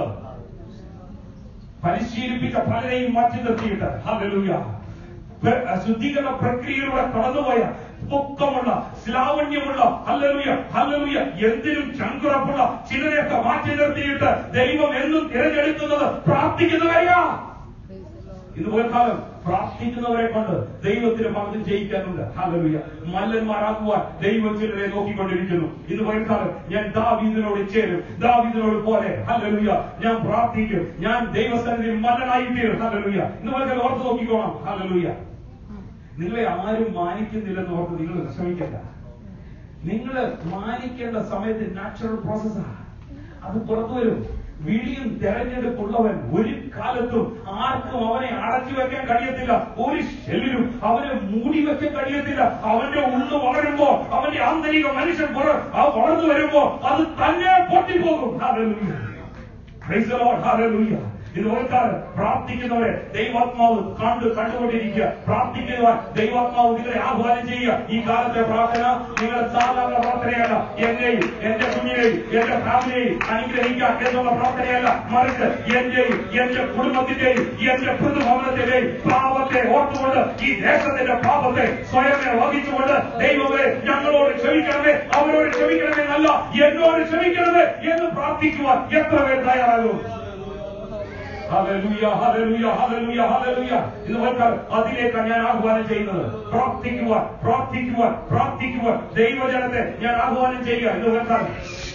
പരിശീലിപ്പിച്ച പലരെയും മാറ്റി നിർത്തിയിട്ട് ഹല്ലേലൂയ പ്ര- ശുദ്ധീകരണ പ്രക്രിയയിലൂടെ കടന്നുപോയ പൊക്കമുള്ള സ്ലാവണ്യമുള്ള ഹല്ലേലൂയ ഹല്ലേലൂയ എന്തിനും ചങ്കുറപ്പുള്ള ചിലരെയൊക്കെ മാറ്റി നിർത്തിയിട്ട് ദൈവം എന്നും തിരഞ്ഞെടുക്കുന്നത് പ്രാർത്ഥിക്കുന്നവരെയാ ഇന്ന് പോൽക്കാലം പ്രാർത്ഥിക്കുന്നവരെ കൊണ്ട് ദൈവത്തിന് പലതും ജയിക്കാനുണ്ട് ഹല്ലേലൂയ മല്ലന്മാരാകുവാൻ ദൈവം ചിലരെ നോക്കിക്കൊണ്ടിരിക്കുന്നു ഇന്ന് പോൽക്കാലം ഞാൻ ദാവീദിനോട് ചേരും ദാവീദിനോട് പോലെ ഹല്ലേലൂയ ഞാൻ പ്രാർത്ഥിക്കും ഞാൻ ദൈവസ്ഥാനത്തിൽ മല്ലനായി തീരും ഹല്ലേലൂയ ഇന്ന് പോൽക്കാലം ഓർത്ത് നോക്കിക്കോണം ഹല്ലേലൂയ നിങ്ങളെ ആരും മാനിക്കുന്നില്ലെന്ന് ഓർത്ത് നിങ്ങൾ വിഷമിക്കണ്ട നിങ്ങൾ മാനിക്കേണ്ട സമയത്ത് നാച്ചുറൽ പ്രോസസ്സാണ് അത് പുറത്തു വരും വിളിയും തെരഞ്ഞെടുപ്പുള്ളവൻ ഒരു കാലത്തും ആർക്കും അവനെ അടച്ചു വെക്കാൻ കഴിയത്തില്ല ഒരു ഷെല്ലിലും അവനെ മൂടി വെക്കാൻ കഴിയത്തില്ല അവന്റെ ഉള്ളു വളരുമ്പോ അവന്റെ ആന്തരിക മനുഷ്യൻ പുറ- ആ വളർന്നു വരുമ്പോ അത് തന്നെ പൊട്ടിപ്പോകും Hallelujah. Praise the Lord. Hallelujah. ഇത് ഓർക്കാറ് പ്രാർത്ഥിക്കുന്നവരെ ദൈവാത്മാവ് കണ്ടു കണ്ടുകൊണ്ടിരിക്കുക പ്രാർത്ഥിക്കുന്നവർ ദൈവാത്മാവ് നിങ്ങളെ ആഹ്വാനം ചെയ്യുക ഈ കാലത്തെ പ്രാർത്ഥന നിങ്ങളുടെ സാധാരണ പ്രാർത്ഥനയല്ല എന്നെയും എന്റെ കുഞ്ഞിനെയും എന്റെ ഫാമിലിയെയും അനുഗ്രഹിക്കുക എന്നുള്ള പ്രാർത്ഥനയല്ല മറിച്ച് എന്റെയും എന്റെ കുടുംബത്തിന്റെയും എന്റെ പൊതുഭവനത്തിന്റെയും പാപത്തെ ഓർത്തുകൊണ്ട് ഈ ദേശത്തിന്റെ പാപത്തെ സ്വയമേ വഹിച്ചുകൊണ്ട് ദൈവമേ ഞങ്ങളോട് ക്ഷമിക്കണമേ അവരോട് ക്ഷമിക്കണമേ എന്നല്ല എന്നോട് ക്ഷമിക്കണമേ എന്ന് പ്രാർത്ഥിക്കുവാൻ എത്ര പേർ തയ്യാറാകും ഹല്ലേലൂയ, ഹല്ലേലൂയ, ഹല്ലേലൂയ, ഹല്ലേലൂയ. ഇത് നോക്കാൻ അതിലേക്കാണ് ഞാൻ ആഹ്വാനം ചെയ്യുന്നത് പ്രാർത്ഥിക്കുവാൻ പ്രാർത്ഥിക്കുവാൻ പ്രാർത്ഥിക്കുവാൻ ദൈവജനത്തെ ഞാൻ ആഹ്വാനം ചെയ്യുക ഇത് നോക്കാൻ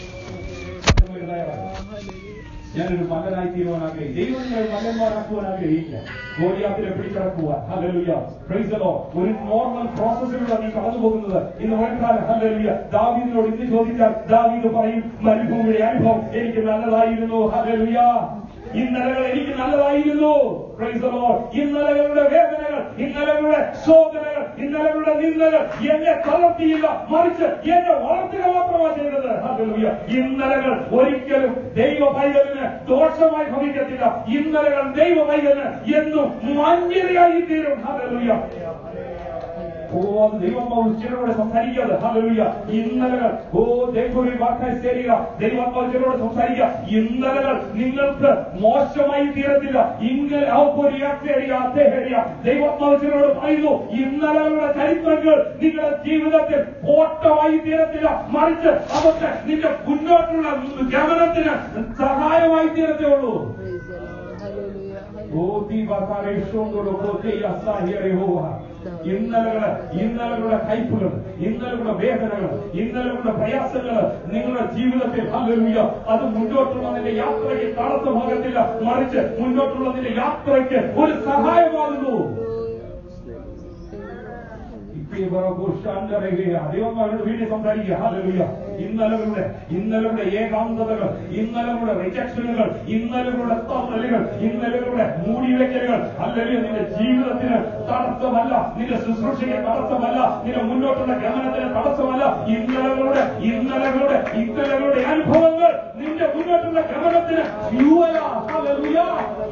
ഞാനൊരു മകനായി തീരുവാൻ ആഗ്രഹിക്കും ദൈവം നിങ്ങൾ മകന്മാരാക്കുവാൻ ആഗ്രഹിക്കുക ഗോലിയാത്തിനെ പിടിച്ചടക്കുവാൻ ഹല്ലേലൂയ പ്രൈസ് ദി ലോർഡ് ഒരു നോർമൽ പ്രോസസ്സിലൂടെ നീ കടന്നു പോകുന്നത് ഇന്ന് വൈകാലം ഹല്ലേലൂയ ദാവീദിനോട് ഇന്ന് ചോദിച്ചാൽ ദാവീദ് പറയും മരുഭൂമിയുടെ അനുഭവം എനിക്ക് നല്ലതായിരുന്നു ഹല്ലേലൂയ ഇന്നലകൾ എനിക്ക് നല്ലതായിരുന്നു Praise the Lord. ഇന്നലകളുടെ വേദനകൾ ഇന്നലകളുടെ ശോധനകൾ ഇന്നലകളുടെ നിന്ദകൾ എന്നെ തളർത്തിയില്ല മറിച്ച് എന്നെ വളർത്തുക മാത്രമാണ് ചെയ്തത് Hallelujah. ഇന്നലകൾ ഒരിക്കലും ദൈവ പൈതലിന് ദോഷമായി ഭവിക്കത്തില്ല ഇന്നലകൾ ദൈവ പൈതലിന് എന്നും മഞ്ഞിരയായി തീരും Hallelujah. ഓ അത് ദൈവമാവ് ചിലരോട് സംസാരിക്കാതെ ഹല്ലേലൂയ ഇന്നലകൾ ഓ ദൈവമേ വാക്കായി ചേരുക ദൈവമാവ് ചിലരോട് സംസാരിക്കുക ഇന്നലകൾ നിങ്ങൾക്ക് മോശമായി തീരത്തില്ല ഇങ്ങനെ ദൈവമാവ് ചിലരോട് പറയുന്നു ഇന്നലകളുടെ ചരിത്രങ്ങൾ നിങ്ങളുടെ ജീവിതത്തിൽ ഓട്ടമായി തീരത്തില്ല മറിച്ച് അതൊക്കെ നിന്റെ മുന്നോട്ടുള്ള ഗമനത്തിന് സഹായമായി തീരത്തേ ഉള്ളൂ ഓ ദീപകാരേഷോണ്ടോ ഇന്നലകള് ഇന്നലകളുടെ കയ്പുകൾ ഇന്നലകളുടെ വേദനകൾ ഇന്നലകളുടെ പ്രയാസങ്ങൾ നിങ്ങളുടെ ജീവിതത്തിൽ ഹല്ലേലൂയ അത് മുന്നോട്ടുള്ളതിന്റെ യാത്രയ്ക്ക് തടസ്സമാകത്തില്ല മറിച്ച് മുന്നോട്ടുള്ളതിന്റെ യാത്രയ്ക്ക് ഒരു സഹായമാകുന്നു ദൈവമാരുടെ വീട്ടിൽ സംസാരിക്കുക ഹല്ലേലൂയ ഇന്നലകളുടെ ഇന്നലകളുടെ ഏകാന്തതകൾ ഇന്നലകളുടെ റിജക്ഷനുകൾ ഇന്നലകളുടെ തള്ളലുകൾ ഇന്നലകളുടെ മൂടിവെക്കലുകൾ അല്ലെങ്കിൽ നിന്റെ ജീവിതത്തിന് തടസ്സമല്ല നിന്റെ ശുശ്രൂഷയ്ക്ക് തടസ്സമല്ല നിന്റെ മുന്നോട്ടുള്ള ഗമനത്തിന് തടസ്സമല്ല ഇന്നലകളുടെ ഇന്നലകളുടെ ഇന്നലകളുടെ അനുഭവങ്ങൾ നിന്റെ മുന്നോട്ടുള്ള ഗമനത്തിന് ഫ്യൂവലാ. ഹല്ലേലൂയ.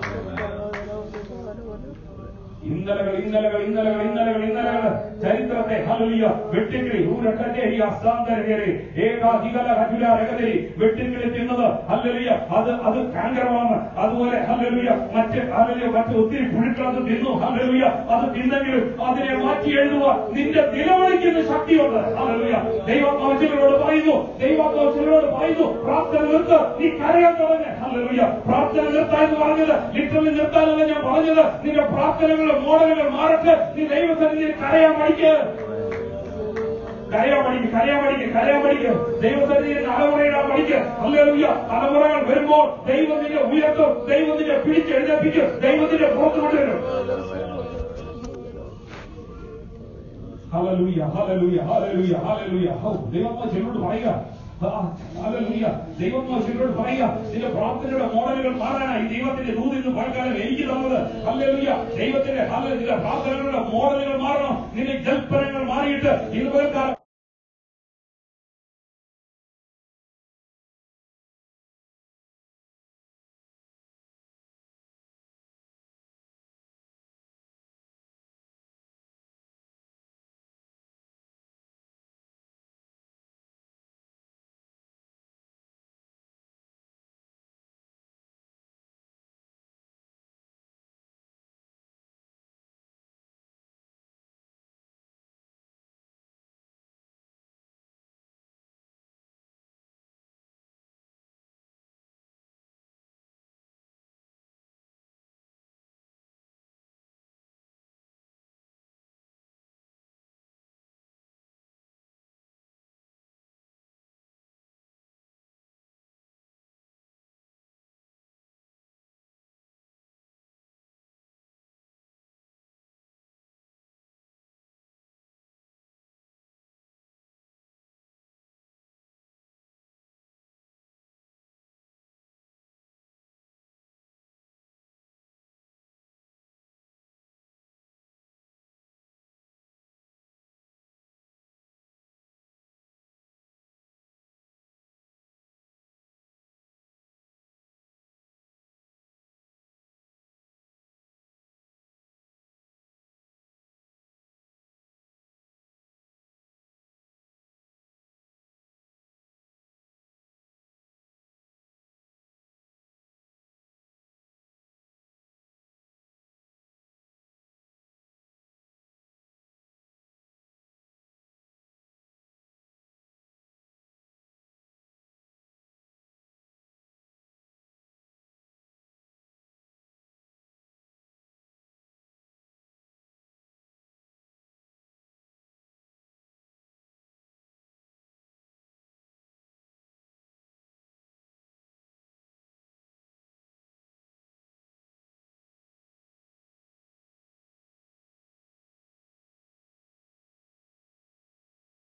ഇന്നലകൾ ഇന്നലകൾ ഇന്നലകൾ ഇന്നലകൾ ഇന്നലകൾ ചരിത്രത്തെ ഹലുലിയ വെട്ടിക്കിളി ഊരക്കറ്റേരി അസാന്തരകേറി ഏകാധികല ഹജുല രകതരി വെട്ടിക്കിളി തിന്നത് ഹല്ലേലൂയ അത് അത് കാങ്കരമാണ് അതുപോലെ ഹല്ലേലൂയ മറ്റ് ഹല്ലേലൂയ മറ്റ് ഒത്തിരി പുഴുക്കളത് തിന്നു ഹല്ലേലൂയ അത് തിന്നെങ്കിലും അതിനെ മാറ്റി എഴുതുക നിന്റെ നിലവിളിക്കുന്ന ശക്തിയുണ്ട് ഹല്ലേലൂയ ദൈവാത്മാവചിലരോട് പറയുന്നു ദൈവാത്മാവചിലരോട് പറയുന്നു പ്രാർത്ഥന നിർത്ത് നീ കരയാൻ തുടങ്ങ് ഹല്ലേലൂയ പ്രാർത്ഥന നിർത്താൻ എന്ന് പറഞ്ഞത് ലിറ്ററലി നിർത്താനല്ല ഞാൻ പറഞ്ഞത് നിന്റെ പ്രാർത്ഥനകളുടെ മോഡലുകൾ മാറട്ടെ നീ ദൈവസന്നിധിയിൽ കരയാൻ പഠിക്ക് കരയാൻ പഠിക്ക് കരയാൻ പഠിക്ക് കരയാൻ പഠിക്ക് ദൈവസന്നിധിയിൽ തലമുറയിടാൻ പഠിക്ക് ഹല്ലേലൂയ തലമുറകൾ വരുമ്പോൾ ദൈവം നിന്നെ ഉയർത്തും ദൈവം നിന്നെ പിടിച്ചെഴുന്നേപ്പിക്കും ദൈവത്തിന്റെ പുറത്തു കൊണ്ടുവരും ഹല്ലേലൂയ ഹല്ലേലൂയ ഹല്ലേലൂയ ഹല്ലേലൂയ ഹൗ ദൈവമോ ചിലരോട് പറയുക ആ, ഹല്ലേലൂയ ദൈവമോ ചിലരോട് പറയുക നിന്റെ പ്രാർത്ഥനയുടെ മോഡലുകൾ മാറാനായി ദൈവത്തിന്റെ ദൂത് ഇന്ന് പഴക്കാലം എനിക്ക് തന്നത് ഹല്ലേലൂയ ദൈവത്തിന്റെ ഹല്ലേലൂയ പ്രാർത്ഥനകളുടെ മോഡലുകൾ മാറണം നിന്റെ ജൽപ്പനങ്ങൾ മാറിയിട്ട് ഇന്ന് പകൽക്കാലം